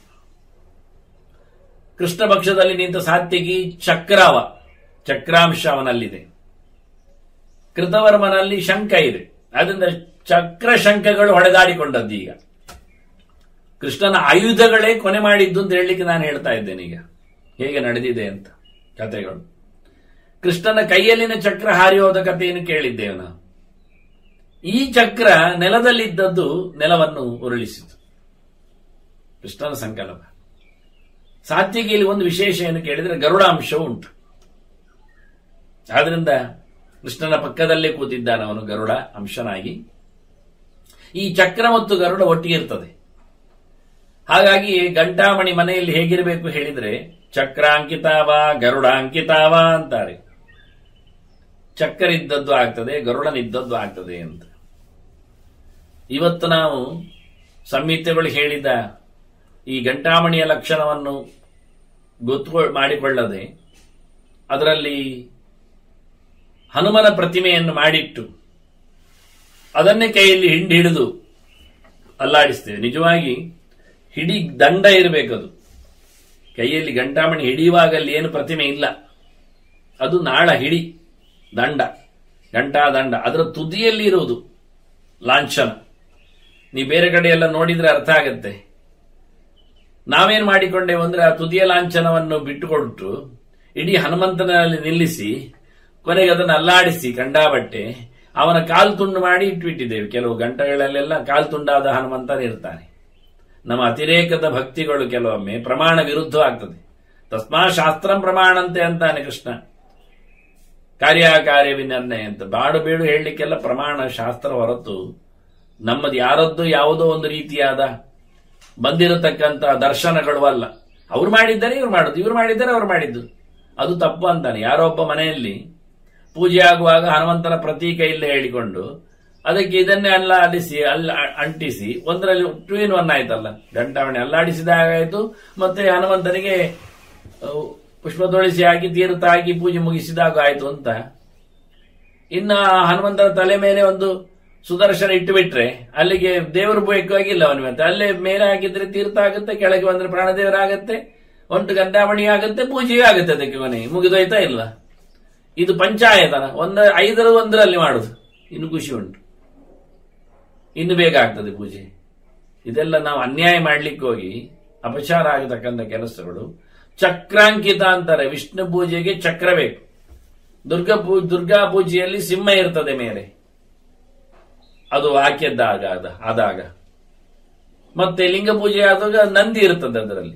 ಕೃಷ್ಣ ಪಕ್ಷದಲ್ಲಿ ನಿಂತ ಸಾತ್ಯಕಿ ಚಕ್ರವ ಚಕ್ರಾಂಶ ಅವನಲ್ಲಿದೆ ಕೃತವರ್ಮನಲ್ಲಿ ಶಂಕ ಇದೆ ಅದರಿಂದ ಚಕ್ರ ಶಂಕಗಳು ಹೊಡೆದಾಡಿಕೊಂಡದ್ದು ಈಗ ಕೃಷ್ಣನ ಆಯುಧಗಳೇ ಕೊನೆ ಮಾಡಿದ್ದು ಅಂತ ಹೇಳಲಿಕ್ಕೆ ನಾನು ಹೇಳ್ತಾ ಇದ್ದೇನೆ ಈಗ ಹೇಗೆ ನಡೆದಿದೆ ಅಂತ ಕಥೆಗಳು ಕೃಷ್ಣನ ಕೈಯಲ್ಲಿನ ಚಕ್ರ ಹಾರಿ ಹೋದ ಕಥೆಯನ್ನು ಕೇಳಿದ್ದೇವೆ ನಾವು ಈ ಚಕ್ರ ನೆಲದಲ್ಲಿದ್ದದ್ದು ನೆಲವನ್ನು ಉರುಳಿಸಿತು ಕೃಷ್ಣನ ಸಂಕಲ್ಪ ಸಾತ್ವಿಕಿಯಲ್ಲಿ ಒಂದು ವಿಶೇಷ ಏನು ಕೇಳಿದ್ರೆ ಗರುಡಾಂಶವು ಉಂಟು ಆದ್ರಿಂದ ಕೃಷ್ಣನ ಪಕ್ಕದಲ್ಲೇ ಕೂತಿದ್ದಾನೆ ಅವನು ಗರುಡ ಅಂಶನಾಗಿ ಈ ಚಕ್ರ ಮತ್ತು ಗರುಡ ಒಟ್ಟಿಗೆ ಇರ್ತದೆ ಹಾಗಾಗಿ ಗಂಟಾಮಣಿ ಮನೆಯಲ್ಲಿ ಹೇಗಿರಬೇಕು ಹೇಳಿದ್ರೆ ಚಕ್ರಾಂಕಿತಾವ ಗರುಡಾಂಕಿತಾವ ಅಂತಾರೆ ಚಕ್ರ ಇದ್ದದ್ದು ಆಗ್ತದೆ ಗರುಡನಿದ್ದದ್ದು ಆಗ್ತದೆ ಅಂತ ಇವತ್ತು ನಾವು ಸಂಹಿತೆಗಳು ಹೇಳಿದ ಈ ಗಂಟಾಮಣಿಯ ಲಕ್ಷಣವನ್ನು ಗೊತ್ತು ಮಾಡಿಕೊಳ್ಳದೆ ಅದರಲ್ಲಿ ಹನುಮನ ಪ್ರತಿಮೆಯನ್ನು ಮಾಡಿಟ್ಟು ಅದನ್ನೇ ಕೈಯಲ್ಲಿ ಹಿಂಡಿ ಹಿಡಿದು ಅಲ್ಲಾಡಿಸ್ತೇವೆ ನಿಜವಾಗಿ ಹಿಡಿ ದಂಡ ಇರಬೇಕದು ಕೈಯಲ್ಲಿ ಗಂಟಾಮಣಿ ಹಿಡಿಯುವಾಗ ಅಲ್ಲಿ ಏನು ಪ್ರತಿಮೆ ಇಲ್ಲ ಅದು ನಾಳ ಹಿಡಿ ದಂಡ ಗಂಟಾ ದಂಡ ಅದರ ತುದಿಯಲ್ಲಿ ಇರುವುದು ಲಾಂಛನ ನೀವು ಬೇರೆ ಕಡೆ ಎಲ್ಲ ನೋಡಿದ್ರೆ ಅರ್ಥ ಆಗತ್ತೆ ನಾವೇನ್ ಮಾಡಿಕೊಂಡೇವು ಅಂದ್ರೆ ಆ ತುದಿಯ ಲಾಂಛನವನ್ನು ಬಿಟ್ಟುಕೊಟ್ಟು ಇಡೀ ಹನುಮಂತನಲ್ಲಿ ನಿಲ್ಲಿಸಿ ಕೊನೆಗೆ ಅದನ್ನು ಅಲ್ಲಾಡಿಸಿ ಕಂಡಾಬಟ್ಟೆ ಅವನ ಕಾಲು ತುಂಡು ಮಾಡಿ ಇಟ್ಬಿಟ್ಟಿದ್ದೇವೆ ಕೆಲವು ಗಂಟೆಗಳಲ್ಲೆಲ್ಲ ಕಾಲು ತುಂಡಾದ ಹನುಮಂತನೇ ಇರ್ತಾನೆ ನಮ್ಮ ಅತಿರೇಕದ ಭಕ್ತಿಗಳು ಕೆಲವೊಮ್ಮೆ ಪ್ರಮಾಣ ವಿರುದ್ಧ ಆಗ್ತದೆ ತಸ್ಮಾ ಶಾಸ್ತ್ರಂ ಪ್ರಮಾಣಂತೆ ಅಂತಾನೆ ಕೃಷ್ಣ ಕಾರ್ಯಕಾರ್ಯ ವಿನಿರ್ಣಯ ಅಂತ ಬಾಡು ಬೇಡು ಹೇಳಲಿಕ್ಕೆಲ್ಲ ಪ್ರಮಾಣ ಶಾಸ್ತ್ರ ಹೊರತು ನಮ್ಮದು ಯಾರದ್ದು ಯಾವುದೋ ಒಂದು ರೀತಿಯಾದ ಬಂದಿರತಕ್ಕಂತ ದರ್ಶನಗಳು ಅಲ್ಲ ಅವ್ರು ಮಾಡಿದ್ದಾರೆ ಇವ್ರು ಮಾಡುದು ಇವ್ರು ಮಾಡಿದ್ದಾರೆ ಅವ್ರು ಮಾಡಿದ್ದು ಅದು ತಪ್ಪು ಅಂತಾನೆ ಯಾರೋ ಒಬ್ಬ ಮನೆಯಲ್ಲಿ ಪೂಜೆ ಆಗುವಾಗ ಹನುಮಂತನ ಪ್ರತೀಕ ಇಲ್ಲ ಹೇಳಿಕೊಂಡು ಅದಕ್ಕೆ ಇದನ್ನೇ ಅಲ್ಲಾಡಿಸಿ ಅಲ್ಲ ಅಂಟಿಸಿ ಒಂದರಲ್ಲಿ ಟೂ ಇನ್ ಒನ್ ಆಯ್ತಲ್ಲ ಗಂಟಾವಣೆ ಅಲ್ಲಾಡಿಸಿದಾಗ ಆಯ್ತು ಮತ್ತೆ ಹನುಮಂತನಿಗೆ ಅಹ್, ಪುಷ್ಪ ತೊಳಿಸಿ ಹಾಕಿ ತೀರ್ಥ ಹಾಕಿ ಪೂಜೆ ಮುಗಿಸಿದಾಗ ಆಯ್ತು ಅಂತ ಇನ್ನ ಹನುಮಂತನ ತಲೆ ಮೇಲೆ ಒಂದು ಸುದರ್ಶನ ಇಟ್ಟುಬಿಟ್ರೆ ಅಲ್ಲಿಗೆ ದೇವರು ಬೇಕಾಗಿಲ್ಲ ಅವನಿಗೆ ಮತ್ತೆ ಅಲ್ಲೇ ಮೇಲೆ ಹಾಕಿದ್ರೆ ತೀರ್ಥ ಆಗುತ್ತೆ ಕೆಳಗೆ ಬಂದ್ರೆ ಪ್ರಾಣದೇವರಾಗತ್ತೆ ಒಂಟು ಗಂಧಾಮಣಿ ಆಗುತ್ತೆ ಪೂಜೆ ಆಗುತ್ತೆ ಅದಕ್ಕೆ ಕೊನೆಗೆ ಮುಗಿದೋಯ್ತಾ ಇಲ್ವಾ ಇದು ಪಂಚಾಯತನ ಒಂದ ಐದರ ಒಂದರಲ್ಲಿ ಮಾಡುದು ಇನ್ನು ಖುಷಿ ಉಂಟು ಇನ್ನು ಬೇಗ ಆಗ್ತದೆ ಪೂಜೆ ಇದೆಲ್ಲ ನಾವು ಅನ್ಯಾಯ ಮಾಡ್ಲಿಕ್ಕೆ ಹೋಗಿ ಅಪಚಾರ ಆಗತಕ್ಕಂಥ ಕೆಲಸಗಳು ಚಕ್ರಾಂಕಿತ ಅಂತಾರೆ ವಿಷ್ಣು ಪೂಜೆಗೆ ಚಕ್ರ ಬೇಕು ದುರ್ಗಾ ಪೂ ದುರ್ಗಾ ಪೂಜೆಯಲ್ಲಿ ಸಿಂಹ ಇರ್ತದೆ ಮೇಲೆ ಅದು ಹಾಕಿದ್ದಾಗ ಅದ ಆದಾಗ ಮತ್ತೆ ಲಿಂಗ ಪೂಜೆ ಆದಾಗ ನಂದಿ ಇರ್ತದೆ ಅದರಲ್ಲಿ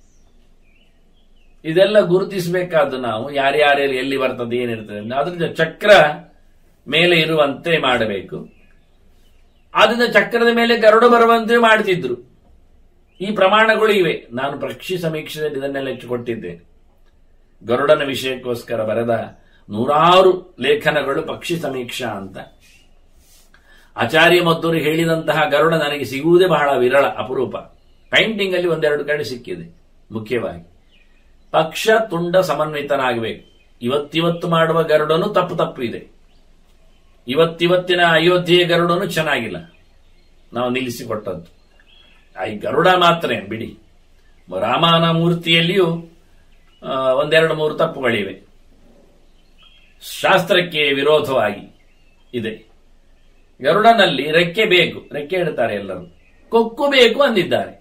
ಇದೆಲ್ಲ ಗುರುತಿಸಬೇಕಾದ್ದು ನಾವು ಯಾರ್ಯಾರು ಎಲ್ಲಿ ಬರ್ತದೆ ಏನಿರ್ತದೆ ಅಂತ. ಅದ್ರಿಂದ ಚಕ್ರ ಮೇಲೆ ಇರುವಂತೆ ಮಾಡಬೇಕು ಆದ್ರಿಂದ ಚಕ್ರದ ಮೇಲೆ ಗರುಡ ಬರುವಂತೆ ಮಾಡ್ತಿದ್ರು ಈ ಪ್ರಮಾಣಗಳು ಇವೆ ನಾನು ಪಕ್ಷಿ ಸಮೀಕ್ಷೆಯಲ್ಲಿ ಇದನ್ನೆಲ್ಲ ಹೆಚ್ಚು ಕೊಟ್ಟಿದ್ದೇನೆ ಗರುಡನ ವಿಷಯಕ್ಕೋಸ್ಕರ ಬರೆದ ನೂರಾರು ಲೇಖನಗಳು ಪಕ್ಷಿ ಸಮೀಕ್ಷಾ ಅಂತ ಆಚಾರ್ಯ ಮದ್ದೂರು ಹೇಳಿದಂತಹ ಗರುಡ ನನಗೆ ಸಿಗುವುದೇ ಬಹಳ ವಿರಳ ಅಪರೂಪ ಪೈಂಟಿಂಗ್ ಅಲ್ಲಿ ಒಂದೆರಡು ಕಡೆ ಸಿಕ್ಕಿದೆ ಮುಖ್ಯವಾಗಿ ಪಕ್ಷ ತುಂಡ ಸಮನ್ವಿತನಾಗಬೇಕು ಇವತ್ತಿವತ್ತು ಮಾಡುವ ಗರುಡನು ತಪ್ಪು ತಪ್ಪು ಇದೆ ಇವತ್ತಿವತ್ತಿನ ಅಯೋಧ್ಯೆಯ ಗರುಡನು ಚೆನ್ನಾಗಿಲ್ಲ ನಾವು ನಿಲ್ಲಿಸಿಕೊಟ್ಟದ್ದು ಆ ಈ ಗರುಡ ಮಾತ್ರ ಏನ್ ಬಿಡಿ ರಾಮನ ಮೂರ್ತಿಯಲ್ಲಿಯೂ ಆ, ಒಂದೆರಡು ಮೂರು ತಪ್ಪುಗಳಿವೆ ಶಾಸ್ತ್ರಕ್ಕೆ ವಿರೋಧವಾಗಿ ಇದೆ ಗರುಡನಲ್ಲಿ ರೆಕ್ಕೆ ಬೇಕು ರೆಕ್ಕೆ ಇಡ್ತಾರೆ ಎಲ್ಲರೂ ಕೊಕ್ಕು ಬೇಕು ಅಂದಿದ್ದಾರೆ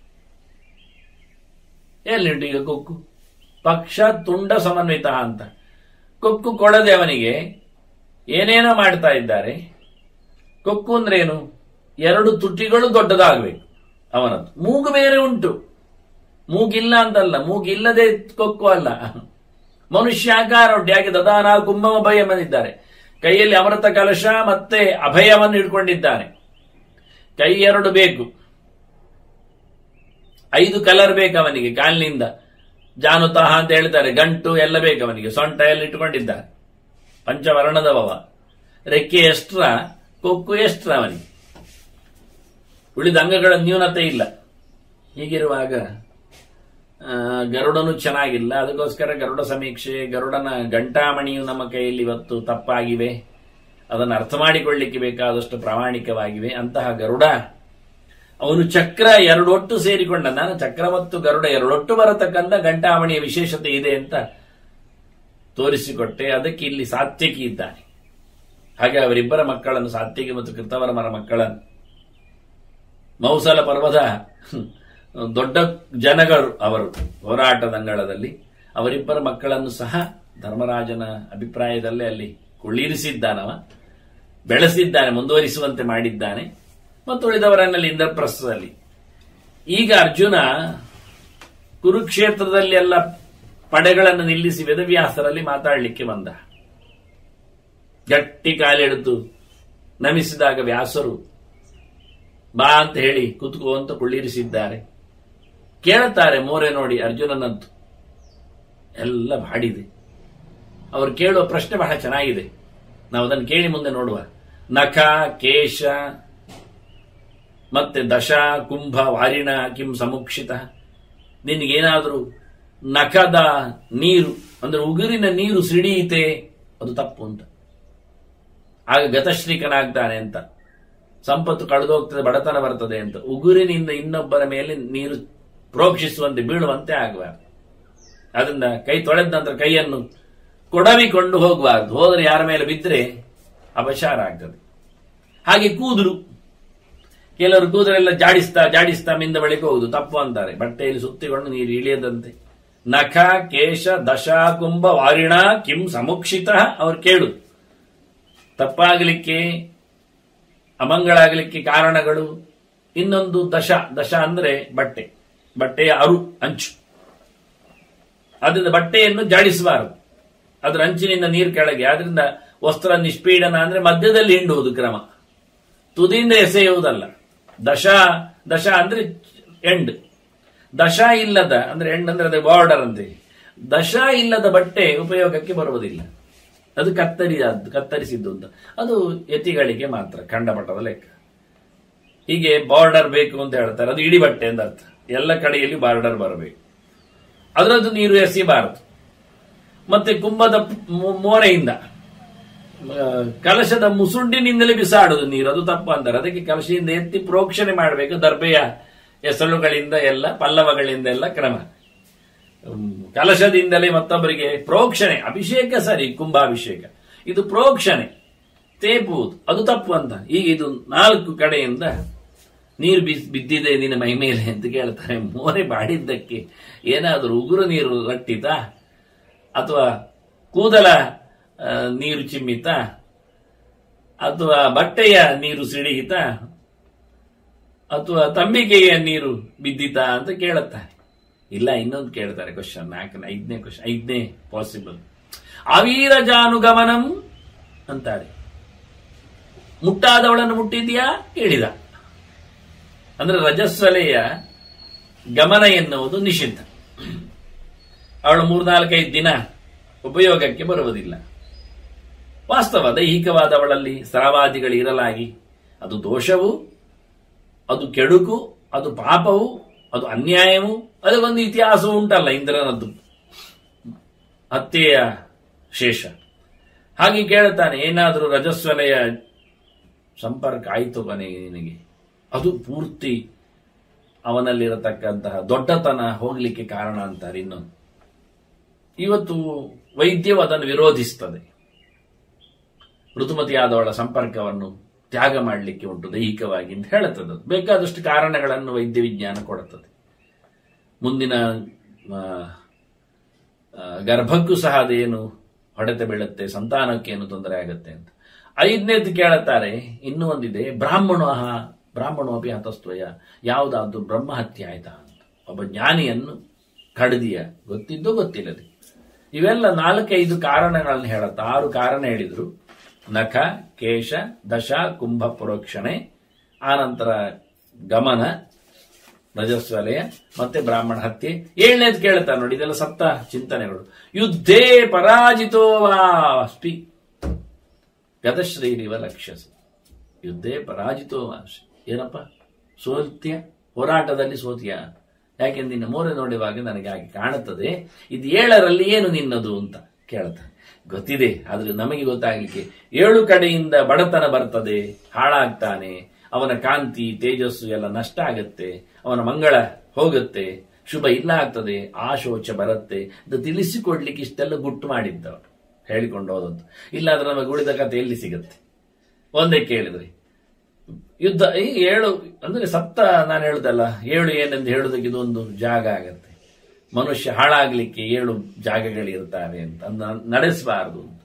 ಎಲ್ಲಿಂಟು ಈಗ ಕೊಕ್ಕು ಪಕ್ಷ ತುಂಡ ಸಮನ್ವಿತ ಅಂತ ಕೊಕ್ಕು ಕೊಡದೆ ಅವನಿಗೆ ಏನೇನೋ ಮಾಡ್ತಾ ಇದ್ದಾರೆ ಕೊಕ್ಕು ಅಂದ್ರೇನು ಎರಡು ತುಟಿಗಳು ದೊಡ್ಡದಾಗಬೇಕು ಅವನದ್ದು ಮೂಗು ಬೇರೆ ಉಂಟು ಮೂಗಿಲ್ಲ ಅಂತಲ್ಲ ಮೂಗಿಲ್ಲದೆ ಕೊಕ್ಕು ಅಲ್ಲ ಮನುಷ್ಯಾಕಾರ ಉಂಟು ಯಾಕೆ ದದಾನ ಕುಂಭಮ ಭಯ ಬಂದಿದ್ದಾರೆ ಕೈಯಲ್ಲಿ ಅಮೃತ ಕಲಶ ಮತ್ತೆ ಅಭಯವನ್ನು ಹಿಡ್ಕೊಂಡಿದ್ದಾನೆ ಕೈ ಎರಡು ಬೇಕು ಐದು ಕಲರ್ ಬೇಕು ಅವನಿಗೆ ಕಾಲಿನಿಂದ ಜಾನುತಾಹ ಅಂತ ಹೇಳ್ತಾರೆ ಗಂಟು ಎಲ್ಲ ಬೇಕು ಅವನಿಗೆ ಸೊಂಟ ಎಲ್ಲ ಇಟ್ಟುಕೊಂಡಿದ್ದಾನೆ ಪಂಚವರ್ಣದವವ ರೆಕ್ಕೆ ಎಷ್ಟ್ರ ಕೊಕ್ಕು ಎಷ್ಟ್ರ ಅವನಿಗೆ ಉಳಿದ ಅಂಗಗಳ ನ್ಯೂನತೆ ಇಲ್ಲ ಹೀಗಿರುವಾಗ ಆ, ಗರುಡನು ಚೆನ್ನಾಗಿಲ್ಲ ಅದಕ್ಕೋಸ್ಕರ ಗರುಡ ಸಮೀಕ್ಷೆ ಗರುಡನ ಗಂಟಾಮಣಿಯು ನಮ್ಮ ಕೈಯಲ್ಲಿ ಇವತ್ತು ತಪ್ಪಾಗಿವೆ ಅದನ್ನು ಅರ್ಥ ಮಾಡಿಕೊಳ್ಳಿಕ್ಕೆ ಬೇಕಾದಷ್ಟು ಪ್ರಾಮಾಣಿಕವಾಗಿವೆ ಅಂತಹ ಗರುಡ ಅವನು ಚಕ್ರ ಎರಡೊಟ್ಟು ಸೇರಿಕೊಂಡ ನಾನು ಚಕ್ರ ಮತ್ತು ಗರುಡ ಎರಡೊಟ್ಟು ಬರತಕ್ಕಂಥ ಗಂಟಾಮಣಿಯ ವಿಶೇಷತೆ ಇದೆ ಅಂತ ತೋರಿಸಿಕೊಟ್ಟೆ ಅದಕ್ಕೆ ಇಲ್ಲಿ ಸಾತ್ಯಕಿ ಇದ್ದಾನೆ ಹಾಗೆ ಅವರಿಬ್ಬರ ಮಕ್ಕಳನ್ನು ಸಾತ್ಯಕಿ ಮತ್ತು ಕೃತವರ್ಮರ ಮಕ್ಕಳನ್ನು ಮೌಸಲ ಪರ್ವದ ದೊಡ್ಡ ಜನಗಳು ಅವರು ಹೋರಾಟದಂಗಳದಲ್ಲಿ ಅವರಿಬ್ಬರ ಮಕ್ಕಳನ್ನು ಸಹ ಧರ್ಮರಾಜನ ಅಭಿಪ್ರಾಯದಲ್ಲೇ ಅಲ್ಲಿ ಕುಳ್ಳಿರಿಸಿದ್ದಾನವ ಬೆಳೆಸಿದ್ದಾನೆ ಮುಂದುವರಿಸುವಂತೆ ಮಾಡಿದ್ದಾನೆ ಮತ್ತು ಉಳಿದವರನ್ನಲ್ಲಿ ಇಂದ್ರಪ್ರಸ್ಥದಲ್ಲಿ ಈಗ ಅರ್ಜುನ ಕುರುಕ್ಷೇತ್ರದಲ್ಲಿ ಎಲ್ಲ ಪಡೆಗಳನ್ನು ನಿಲ್ಲಿಸಿ ವೇದವ್ಯಾಸರಲ್ಲಿ ಮಾತಾಡಲಿಕ್ಕೆ ಬಂದ ಗಟ್ಟಿ ಕಾಲೆಳೆದು ನಮಿಸಿದಾಗ ವ್ಯಾಸರು ಬಾ ಅಂತ ಹೇಳಿ ಕುತ್ಕೋ ಅಂತ ಕುಳ್ಳಿರಿಸಿದ್ದಾರೆ ಕೇಳುತ್ತಾರೆ ಮೋರೆ ನೋಡಿ ಅರ್ಜುನನಂತು ಎಲ್ಲ ಬಾಡಿದೆ ಅವರು ಕೇಳುವ ಪ್ರಶ್ನೆ ಬಹಳ ಚೆನ್ನಾಗಿದೆ ನಾವು ಅದನ್ನು ಕೇಳಿ ಮುಂದೆ ನೋಡುವ ನಖ ಕೇಶ ಮತ್ತೆ ದಶ ಕುಂಭ ವಾರಿಣ ಕಿಂ ಸಮುಕ್ಷಿತ ನಿನಗೇನಾದರೂ ನಖದ ನೀರು ಅಂದ್ರೆ ಉಗುರಿನ ನೀರು ಸಿಡಿಯಿತೆ ಅದು ತಪ್ಪು ಅಂತ ಆಗ ಗತಶ್ರೀಕನಾಗ್ತಾನೆ ಅಂತ ಸಂಪತ್ತು ಕಳೆದೋಗ್ತದೆ ಬಡತನ ಬರ್ತದೆ ಅಂತ ಉಗುರಿನಿಂದ ಇನ್ನೊಬ್ಬರ ಮೇಲೆ ನೀರು ಪ್ರೋಕ್ಷಿಸುವಂತೆ ಬೀಳುವಂತೆ ಆಗಬಾರ್ದು ಅದರಿಂದ ಕೈ ತೊಳೆದ ನಂತರ ಕೈಯನ್ನು ಕೊಡವಿಕೊಂಡು ಹೋಗಬಾರ್ದು ಹೋದರೆ ಯಾರ ಮೇಲೆ ಬಿದ್ದರೆ ಅಪಚಾರ ಆಗ್ತದೆ ಹಾಗೆ ಕೂದಲು ಕೆಲವರು ಕೂದಲೆಲ್ಲ ಜಾಡಿಸ್ತಾ ಜಾಡಿಸ್ತಾ ಮಿಂದ ಬಳಿಕ ಹೋಗುದು ತಪ್ಪು ಅಂತಾರೆ ಬಟ್ಟೆಯಲ್ಲಿ ಸುತ್ತಿಕೊಂಡು ನೀರು ಇಳಿಯದಂತೆ ನಖ ಕೇಶ ದಶ ಕುಂಭ ವಾರಿಣ ಕಿಂ ಸಮುಕ್ಷಿತ ಅವ್ರು ಕೇಳು ತಪ್ಪಾಗಲಿಕ್ಕೆ ಅಮಂಗಳಾಗಲಿಕ್ಕೆ ಕಾರಣಗಳು ಇನ್ನೊಂದು ದಶ ದಶ ಅಂದ್ರೆ ಬಟ್ಟೆ ಬಟ್ಟೆಯ ಅರು ಅಂಚು ಅದರಿಂದ ಬಟ್ಟೆಯನ್ನು ಜಾಡಿಸಬಾರದು ಅದರ ಅಂಚಿನಿಂದ ನೀರು ಕೆಳಗೆ ಆದ್ರಿಂದ ವಸ್ತ್ರ ನಿಷ್ಪೀಡನ ಅಂದ್ರೆ ಮಧ್ಯದಲ್ಲಿ ಹಿಂಡುವುದು ಕ್ರಮ ತುದಿಯಿಂದ ಎಸೆಯುವುದಲ್ಲ ದಶ ದಶ ಅಂದ್ರೆ ಎಂಡ್ ದಶ ಇಲ್ಲದ ಅಂದ್ರೆ ಎಂಡ್ ಅಂದ್ರೆ ಅದೇ ಬಾರ್ಡರ್ ಅಂತೆ ದಶ ಇಲ್ಲದ ಬಟ್ಟೆ ಉಪಯೋಗಕ್ಕೆ ಬರುವುದಿಲ್ಲ ಅದು ಕತ್ತರಿಯಾದ್ದು ಕತ್ತರಿಸಿದ್ದು ಅಂತ ಅದು ಯತಿಗಳಿಗೆ ಮಾತ್ರ ಖಂಡಪಟ್ಟದ ಲೆಕ್ಕ ಹೀಗೆ ಬಾರ್ಡರ್ ಬೇಕು ಅಂತ ಹೇಳ್ತಾರೆ ಅದು ಇಡೀ ಬಟ್ಟೆ ಅಂತ ಅರ್ಥ ಎಲ್ಲ ಕಡೆಯಲ್ಲಿ ಬಾರ್ಡರ್ ಬರಬೇಕು ಅದರದ್ದು ನೀರು ಎಸೆಯಬಾರದು ಮತ್ತೆ ಕುಂಭದ ಮು- ಮೋರೆಯಿಂದ ಆ, ಕಲಶದ ಮುಸುಂಡಿನಿಂದಲೇ ಬಿಸಾಡುದು ನೀರು ಅದು ತಪ್ಪು ಅಂತಾರೆ ಅದಕ್ಕೆ ಕಲಶದಿಂದ ಎತ್ತಿ ಪ್ರೋಕ್ಷಣೆ ಮಾಡಬೇಕು ದರ್ಬೆಯ ಎಸಳುಗಳಿಂದ ಎಲ್ಲ ಪಲ್ಲವಗಳಿಂದ ಎಲ್ಲ ಕ್ರಮ ಹ್ಮ್, ಕಲಶದಿಂದಲೇ ಮತ್ತೊಬ್ಬರಿಗೆ ಪ್ರೋಕ್ಷಣೆ ಅಭಿಷೇಕ ಸರಿ ಕುಂಭಾಭಿಷೇಕ ಇದು ಪ್ರೋಕ್ಷಣೆ ತೇಪುವುದು ಅದು ತಪ್ಪು ಅಂತ ಈಗ ಇದು ನಾಲ್ಕು ಕಡೆಯಿಂದ ನೀರು ಬಿಸ್ ಬಿದ್ದಿದೆ ನಿನ್ನ ಮೈ ಮೇಲೆ ಅಂತ ಕೇಳ್ತಾರೆ ಮೋರೆ ಬಾಡಿದ್ದಕ್ಕೆ ಏನಾದರೂ ಉಗುರು ನೀರು ರಟ್ಟಿತ ಅಥವಾ ಕೂದಲ ಆ, ನೀರು ಚಿಮ್ಮಿತ ಅಥವಾ ಬಟ್ಟೆಯ ನೀರು ಸಿಡಿಯಿತ ಅಥವಾ ತಂಬಿಗೆಯ ನೀರು ಬಿದ್ದಿತಾ ಅಂತ ಕೇಳುತ್ತಾರೆ ಇಲ್ಲ ಇನ್ನೊಂದು ಕೇಳ್ತಾರೆ ಕ್ವಶನ್ ನಾಲ್ಕನೇ ಐದನೇ ಕ್ವಶನ್ ಐದನೇ ಪಾಸಿಬಲ್ ಅವೀರ ಜಾನುಗಮನಂ ಅಂತಾರೆ ಮುಟ್ಟಾದವಳನ್ನು ಮುಟ್ಟಿದ್ಯಾ ಕೇಳಿದ ಅಂದ್ರೆ ರಜಸ್ವಲೆಯ ಗಮನ ಎನ್ನುವುದು ನಿಷಿದ್ಧ ಅವಳು ಮೂರ್ನಾಲ್ಕೈದು ದಿನ ಉಪಯೋಗಕ್ಕೆ ಬರುವುದಿಲ್ಲ ವಾಸ್ತವ ದೈಹಿಕವಾದವಳಲ್ಲಿ ಸ್ರಾವಾದಿಗಳು ಇರಲಾಗಿ ಅದು ದೋಷವು ಅದು ಕೆಡುಕು ಅದು ಪಾಪವು ಅದು ಅನ್ಯಾಯವು ಅದಕ್ಕೊಂದು ಇತಿಹಾಸವು ಉಂಟಲ್ಲ ಇಂದ್ರನದ್ದು ಹತ್ಯೆಯ ಶೇಷ ಹಾಗೆ ಕೇಳುತ್ತಾನೆ ಏನಾದರೂ ರಜಸ್ವಲೆಯ ಸಂಪರ್ಕ ಆಯಿತು ಕೊನೆಗೆ ನಿನಗೆ ಅದು ಪೂರ್ತಿ ಅವನಲ್ಲಿರತಕ್ಕಂತಹ ದೊಡ್ಡತನ ಹೋಗ್ಲಿಕ್ಕೆ ಕಾರಣ ಅಂತಾರೆ ಇನ್ನೊಂದು ಇವತ್ತು ವೈದ್ಯವು ಅದನ್ನು ವಿರೋಧಿಸ್ತದೆ ಋತುಮತಿಯಾದವಳ ಸಂಪರ್ಕವನ್ನು ತ್ಯಾಗ ಮಾಡಲಿಕ್ಕೆ ಉಂಟು ದೈಹಿಕವಾಗಿ ಅಂತ ಹೇಳುತ್ತದೆ ಅದು. ಬೇಕಾದಷ್ಟು ಕಾರಣಗಳನ್ನು ವೈದ್ಯ ವಿಜ್ಞಾನ ಕೊಡುತ್ತದೆ ಮುಂದಿನ ಆ, ಆ, ಗರ್ಭಕ್ಕೂ ಸಹ ಅದೇನು ಹೊಡೆತ ಬೀಳುತ್ತೆ ಸಂತಾನಕ್ಕೆ ಏನು ತೊಂದರೆ ಆಗುತ್ತೆ ಅಂತ ಐದನೇದು ಕೇಳುತ್ತಾರೆ ಇನ್ನೂ ಒಂದಿದೆ ಬ್ರಾಹ್ಮಣ ಬ್ರಾಹ್ಮಣ ಅಪಿ ಹತಸ್ತ್ವಯ ಯಾವುದಾದ್ರು ಬ್ರಹ್ಮಹತ್ಯೆ ಆಯ್ತಾ ಅಂತ ಒಬ್ಬ ಜ್ಞಾನಿಯನ್ನು ಕಡ್ದಿಯ ಗೊತ್ತಿದ್ದು ಗೊತ್ತಿಲ್ಲದೆ ಇವೆಲ್ಲ ನಾಲ್ಕೈದು ಕಾರಣಗಳನ್ನು ಹೇಳುತ್ತ ಆರು ಕಾರಣ ಹೇಳಿದ್ರು ನಖ ಕೇಶ ದಶ ಕುಂಭ ಪುರೋಕ್ಷಣೆ ಆನಂತರ ಗಮನ ರಜಸ್ವಲಯ ಮತ್ತೆ ಬ್ರಾಹ್ಮಣ ಹತ್ಯೆ ಏಳನೇದು ಕೇಳ್ತಾರೆ ನೋಡಿ ಇದೆಲ್ಲ ಸಪ್ತ ಚಿಂತನೆಗಳು ಯುದ್ಧೇ ಪರಾಜಿತೋ ವಾಸ್ಪಿ ಗತಶ್ರೀರಿವ ಲಕ್ಷ್ಯಸ ಯುದ್ಧೇ ಪರಾಜಿತೋ ವಾಸ್ಪಿ ಏನಪ್ಪ ಸೋತ್ಯ ಹೋರಾಟದಲ್ಲಿ ಸೋತಿಯ ಯಾಕೆಂದ್ರೆ ನಿನ್ನ ಮೂರೆ ನೋಡುವಾಗ ನನಗೆ ಹಾಗೆ ಕಾಣುತ್ತದೆ ಇದು ಏಳರಲ್ಲಿ ಏನು ನಿನ್ನದು ಅಂತ ಕೇಳ್ತಾರೆ ಗೊತ್ತಿದೆ ಆದ್ರೆ ನಮಗೆ ಗೊತ್ತಾಗ್ಲಿಕ್ಕೆ ಏಳು ಕಡೆಯಿಂದ ಬಡತನ ಬರ್ತದೆ ಹಾಳಾಗ್ತಾನೆ ಅವನ ಕಾಂತಿ ತೇಜಸ್ಸು ಎಲ್ಲ ನಷ್ಟ ಆಗತ್ತೆ ಅವನ ಮಂಗಳ ಹೋಗುತ್ತೆ ಶುಭ ಇಲ್ಲ ಆಗ್ತದೆ ಆ ಶೋಚ ಬರುತ್ತೆ ಇದು ತಿಳಿಸಿಕೊಡ್ಲಿಕ್ಕೆ ಇಷ್ಟೆಲ್ಲ ಗುಟ್ಟು ಮಾಡಿದ್ದವರು ಹೇಳಿಕೊಂಡು ಹೋದದ್ದು ಇಲ್ಲಾಂದ್ರೆ ನಮಗೆ ಉಳಿದ ಕಥೆ ಎಲ್ಲಿ ಸಿಗುತ್ತೆ ಒಂದೇ ಕೇಳಿದ್ರಿ ಯುದ್ಧ ಈ ಏಳು ಅಂದ್ರೆ ಸಪ್ತ ನಾನು ಹೇಳುದಲ್ಲ ಏಳು ಏನೆಂದು ಹೇಳುದಕ್ಕೆ ಇದೊಂದು ಜಾಗ ಆಗತ್ತೆ ಮನುಷ್ಯ ಹಾಳಾಗ್ಲಿಕ್ಕೆ ಏಳು ಜಾಗಗಳಿರ್ತವೆ ಅಂತ ಅದನ್ನ ನಡೆಸಬಾರದು ಅಂತ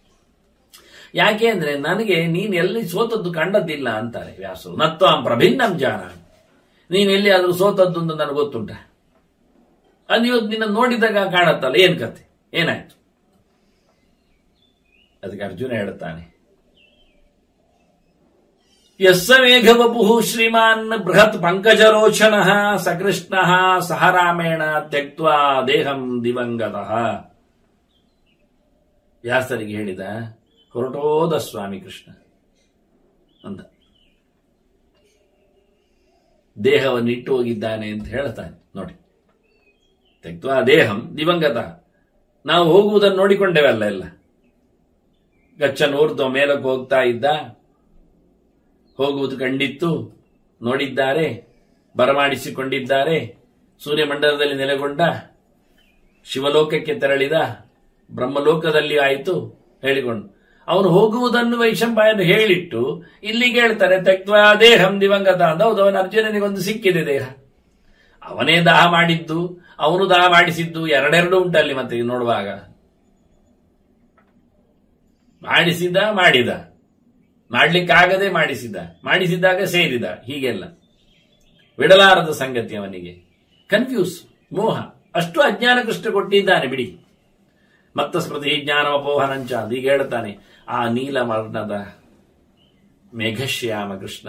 ಯಾಕೆ ಅಂದ್ರೆ ನನಗೆ ನೀನ್ ಎಲ್ಲಿ ಸೋತದ್ದು ಕಂಡದ್ದಿಲ್ಲ ಅಂತಾರೆ ವ್ಯಾಸರು ನತ್ವಾಂ ಪ್ರಭಿನ್ನಂ ಜಾನ ನೀನ್ ಎಲ್ಲಿ ಆದ್ರೂ ಸೋತದ್ದು ಅಂತ ನನಗೆ ಗೊತ್ತುಂಟ ಅದು ಇವತ್ತು ನಿನ್ನ ನೋಡಿದಾಗ ಕಾಣತ್ತಲ್ಲ ಏನ್ ಕತೆ ಏನಾಯ್ತು ಅದಕ್ಕೆ ಅರ್ಜುನ ಹೇಳುತ್ತಾನೆ ಯಸ್ಸ ಮೇಘವಪು ಶ್ರೀಮಾನ್ ಬೃಹತ್ ಪಂಕಜರೋಚನ ಸಕೃಷ್ಣ ಸಹ ರಾಮೇಣ ತ್ಯಕ್ವಾ ದೇಹಂ ದಿವಂಗತಃ ವ್ಯಾಸರಿಗೆ ಹೇಳಿದ ಹೊರಟೋದ ಸ್ವಾಮಿ ಕೃಷ್ಣ ಅಂತ ದೇಹವನ್ನು ಇಟ್ಟು ಹೋಗಿದ್ದಾನೆ ಅಂತ ಹೇಳ್ತಾನೆ ನೋಡಿ ತ್ಯಕ್ವಾ ದೇಹಂ ದಿವಂಗತ ನಾವು ಹೋಗುವುದನ್ನು ನೋಡಿಕೊಂಡೇವಲ್ಲ ಎಲ್ಲ ಗಚ್ಚನ್ ಊರ್ಧ್ವ ಮೇಲಕ್ಕೆ ಹೋಗ್ತಾ ಇದ್ದ ಹೋಗುವುದು ಕಂಡಿತ್ತು ನೋಡಿದ್ದಾರೆ ಬರಮಾಡಿಸಿಕೊಂಡಿದ್ದಾರೆ ಸೂರ್ಯಮಂಡಲದಲ್ಲಿ ನೆಲೆಗೊಂಡ ಶಿವಲೋಕಕ್ಕೆ ತೆರಳಿದ ಬ್ರಹ್ಮಲೋಕದಲ್ಲಿ ಆಯಿತು ಹೇಳಿಕೊಂಡು ಅವನು ಹೋಗುವುದನ್ನು ವೈಶಂಪಾಯನು ಹೇಳಿಟ್ಟು ಇಲ್ಲಿಗೆ ಹೇಳ್ತಾರೆ ತಕ್ವಾ ದೇಹಂ ದಿವಂಗತ ಅಂತ ಹೌದು ಅವನ ಅರ್ಜುನನಿಗೊಂದು ಸಿಕ್ಕಿದೆ ದೇಹ ಅವನೇ ದಾಹ ಮಾಡಿದ್ದು ಅವನು ದಾಹ ಮಾಡಿಸಿದ್ದು ಎರಡೆರಡು ಉಂಟಲ್ಲಿ ಮತ್ತೆ ನೋಡುವಾಗ ಮಾಡಿಸಿದ ಮಾಡಿದ ಮಾಡ್ಲಿಕ್ಕಾಗದೆ ಮಾಡಿಸಿದ ಮಾಡಿಸಿದಾಗ ಸೇರಿದ ಹೀಗೆಲ್ಲ ಬಿಡಲಾರದ ಸಂಗತಿ ಅವನಿಗೆ ಕನ್ಫ್ಯೂಸ್ ಮೋಹ ಅಷ್ಟು ಅಜ್ಞಾನ ಕೃಷ್ಣ ಕೊಟ್ಟಿದ್ದಾನೆ ಬಿಡಿ ಮತ್ತ ಸ್ಮೃತಿ ಜ್ಞಾನ ಅಪೋಹನಂಚ ಅಂತ ಈಗ ಹೇಳ್ತಾನೆ ಆ ನೀಲಮರ್ಣದ ಮೇಘಶ್ಯಾಮ ಕೃಷ್ಣ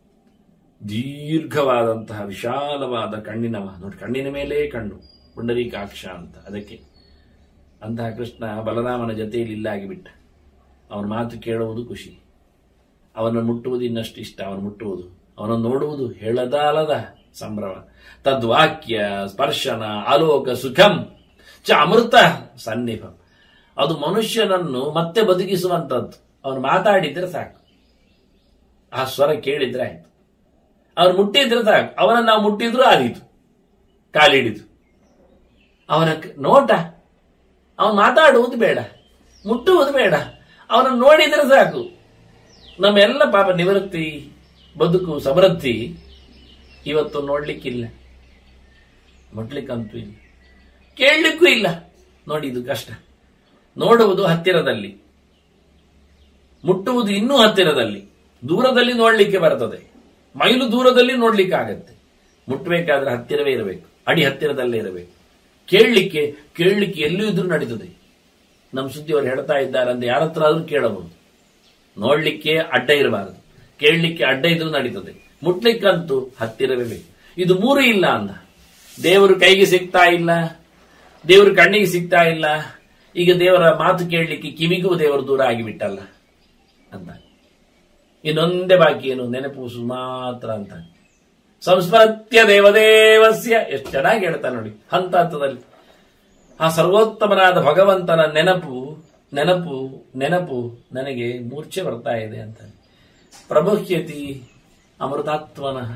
ದೀರ್ಘವಾದಂತಹ ವಿಶಾಲವಾದ ಕಣ್ಣಿನವ ನೋಡಿ ಕಣ್ಣಿನ ಮೇಲೇ ಕಣ್ಣು ಪುಂಡರೀಕಾಕ್ಷ ಅಂತ ಅದಕ್ಕೆ ಅಂತಹ ಕೃಷ್ಣ ಬಲರಾಮನ ಜೊತೆಯಲ್ಲಿ ಇಲ್ಲಾಗಿ ಬಿಟ್ಟ ಅವನ ಮಾತು ಕೇಳುವುದು ಖುಷಿ ಅವನ ಮುಟ್ಟುವುದು ಇನ್ನಷ್ಟು ಇಷ್ಟ ಅವನು ಮುಟ್ಟುವುದು ಅವನನ್ನು ನೋಡುವುದು ಹೇಳದಾಲದ ಸಂಭ್ರಮ ತದ್ವಾಕ್ಯ ಸ್ಪರ್ಶನ ಆಲೋಕ ಸುಖಂ ಚ ಅಮೃತ ಸನ್ನಿಭಂ ಅದು ಮನುಷ್ಯನನ್ನು ಮತ್ತೆ ಬದುಕಿಸುವಂತದ್ದು ಅವನು ಮಾತಾಡಿದ್ರೆ ಸಾಕು ಆ ಸ್ವರ ಕೇಳಿದ್ರೆ ಆಯ್ತು ಅವ್ನು ಮುಟ್ಟಿದ್ರೆ ಸಾಕು ಅವನನ್ನು ನಾವು ಮುಟ್ಟಿದ್ರು ಆದೀತು ಕಾಲಿಡಿತು ಅವನ ಕ- ನೋಟ ಅವನು ಮಾತಾಡುವುದು ಬೇಡ ಮುಟ್ಟುವುದು ಬೇಡ ಅವನನ್ನು ನೋಡಿದ್ರೆ ಸಾಕು ನಮ್ಮೆಲ್ಲ ಪಾಪ ನಿವೃತ್ತಿ ಬದುಕು ಸಮೃದ್ಧಿ ಇವತ್ತು ನೋಡ್ಲಿಕ್ಕಿಲ್ಲ ಮುಟ್ಲಿಕ್ಕಂತೂ ಇಲ್ಲ ಕೇಳಲಿಕ್ಕೂ ಇಲ್ಲ ನೋಡಿ ಇದು ಕಷ್ಟ ನೋಡುವುದು ಹತ್ತಿರದಲ್ಲಿ ಮುಟ್ಟುವುದು ಇನ್ನೂ ಹತ್ತಿರದಲ್ಲಿ ದೂರದಲ್ಲಿ ನೋಡ್ಲಿಕ್ಕೆ ಬರ್ತದೆ ಮೈಲು ದೂರದಲ್ಲಿ ನೋಡ್ಲಿಕ್ಕೆ ಆಗತ್ತೆ ಮುಟ್ಟಬೇಕಾದ್ರೆ ಹತ್ತಿರವೇ ಇರಬೇಕು ಅಡಿ ಹತ್ತಿರದಲ್ಲೇ ಇರಬೇಕು ಕೇಳಲಿಕ್ಕೆ ಕೇಳಲಿಕ್ಕೆ ಎಲ್ಲೂ ಇದ್ರೂ ನಡೀತದೆ ನಮ್ಮ ಸುದ್ದಿಯವರು ಹೇಳ್ತಾ ಇದ್ದಾರೆ ಅಂತ ಯಾರ ಹತ್ರ ಆದ್ರೂ ಕೇಳಬಹುದು ನೋಡ್ಲಿಕ್ಕೆ ಅಡ್ಡ ಇರಬಾರದು ಕೇಳಲಿಕ್ಕೆ ಅಡ್ಡ ಇದ್ರೂ ನಡೀತದೆ ಮುಟ್ಲಿಕ್ಕಂತೂ ಹತ್ತಿರವೇ ಬೇಕು ಇದು ಮೂರು ಇಲ್ಲ ಅಂದ ದೇವರು ಕೈಗೆ ಸಿಗ್ತಾ ಇಲ್ಲ ದೇವರು ಕಣ್ಣಿಗೆ ಸಿಗ್ತಾ ಇಲ್ಲ ಈಗ ದೇವರ ಮಾತು ಕೇಳಲಿಕ್ಕೆ ಕಿವಿಗೂ ದೇವರು ದೂರ ಆಗಿಬಿಟ್ಟಲ್ಲ ಅಂತ ಇನ್ನೊಂದೇ ಬಾಕಿ ಏನು ನೆನಪುಸು ಮಾತ್ರ ಅಂತ ಸಂಸ್ಮರತ್ಯ ದೇವದೇವಸ್ಯ ಎಷ್ಟು ಚೆನ್ನಾಗಿ ಹೇಳ್ತಾ ನೋಡಿ ಹಂತ ಹಂತದಲ್ಲಿ ಆ ಸರ್ವೋತ್ತಮನಾದ ಭಗವಂತನ ನೆನಪು ನೆನಪು ನೆನಪು ನನಗೆ ಮೂರ್ಛೆ ಬರ್ತಾ ಇದೆ ಅಂತ ಪ್ರಭುಹ್ಯತಿ ಅಮೃತಾತ್ಮನಃ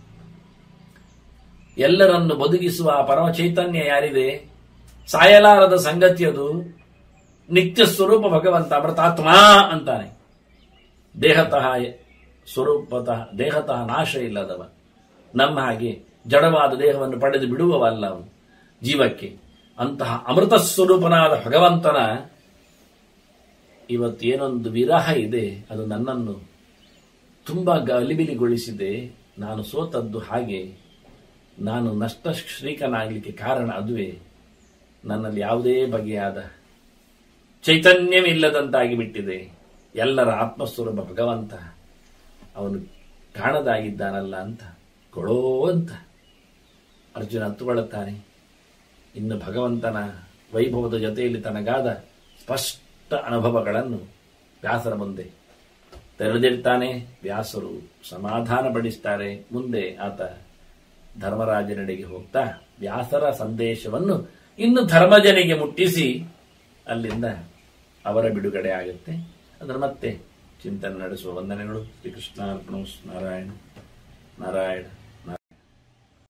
ಎಲ್ಲರನ್ನು ಬದುಕಿಸುವ ಆ ಪರಮ ಚೈತನ್ಯ ಯಾರಿದೆ ಸಾಯಲಾರದ ಸಂಗತಿ ಅದು ನಿತ್ಯ ಸ್ವರೂಪ ಭಗವಂತ ಅಮೃತಾತ್ಮ ಅಂತಾನೆ ದೇಹತಃ ಸ್ವರೂಪತಃ ದೇಹತಃ ನಾಶ ಇಲ್ಲದವ ನಮ್ಮ ಹಾಗೆ ಜಡವಾದ ದೇಹವನ್ನು ಪಡೆದು ಬಿಡುವವಲ್ಲ ಅವನು ಜೀವಕ್ಕೆ ಅಂತಹ ಅಮೃತ ಸ್ವರೂಪನಾದ ಭಗವಂತನ ಇವತ್ತೇನೊಂದು ವಿರಹ ಇದೆ ಅದು ನನ್ನನ್ನು ತುಂಬಾ ಗಲಿಬಿಲಿಗೊಳಿಸಿದೆ ನಾನು ಸೋತದ್ದು ಹಾಗೆ ನಾನು ನಷ್ಟ ಶ್ರೀಕನಾಗಲಿಕ್ಕೆ ಕಾರಣ ಅದುವೇ ನನ್ನಲ್ಲಿ ಯಾವುದೇ ಬಗೆಯಾದ ಚೈತನ್ಯವಿಲ್ಲದಂತಾಗಿ ಬಿಟ್ಟಿದೆ ಎಲ್ಲರ ಆತ್ಮಸ್ವರೂಪ ಭಗವಂತ ಅವನು ಕಾಣದಾಗಿದ್ದಾನಲ್ಲ ಅಂತ ಕೊಳೋ ಅಂತ ಅರ್ಜುನ ಹತ್ತುಕೊಳ್ಳುತ್ತಾನೆ ಇನ್ನು ಭಗವಂತನ ವೈಭವದ ಜೊತೆಯಲ್ಲಿ ತನಗಾದ ಸ್ಪಷ್ಟ ಅನುಭವಗಳನ್ನು ವ್ಯಾಸರ ಮುಂದೆ ತೆರೆದಿರ್ತಾನೆ ವ್ಯಾಸರು ಸಮಾಧಾನ ಪಡಿಸ್ತಾರೆ ಮುಂದೆ ಆತ ಧರ್ಮರಾಜನೆಡೆಗೆ ಹೋಗ್ತಾ ವ್ಯಾಸರ ಸಂದೇಶವನ್ನು ಇನ್ನು ಧರ್ಮಜನಿಗೆ ಮುಟ್ಟಿಸಿ ಅಲ್ಲಿಂದ ಅವರ ಬಿಡುಗಡೆ ಆಗುತ್ತೆ ಅದರ ಮತ್ತೆ ಚಿಂತನೆ ನಡೆಸುವ ವಂದನೆಗಳು ಶ್ರೀಕೃಷ್ಣ ಅರ್ಪಣ ನಾರಾಯಣ ನಾರಾಯಣ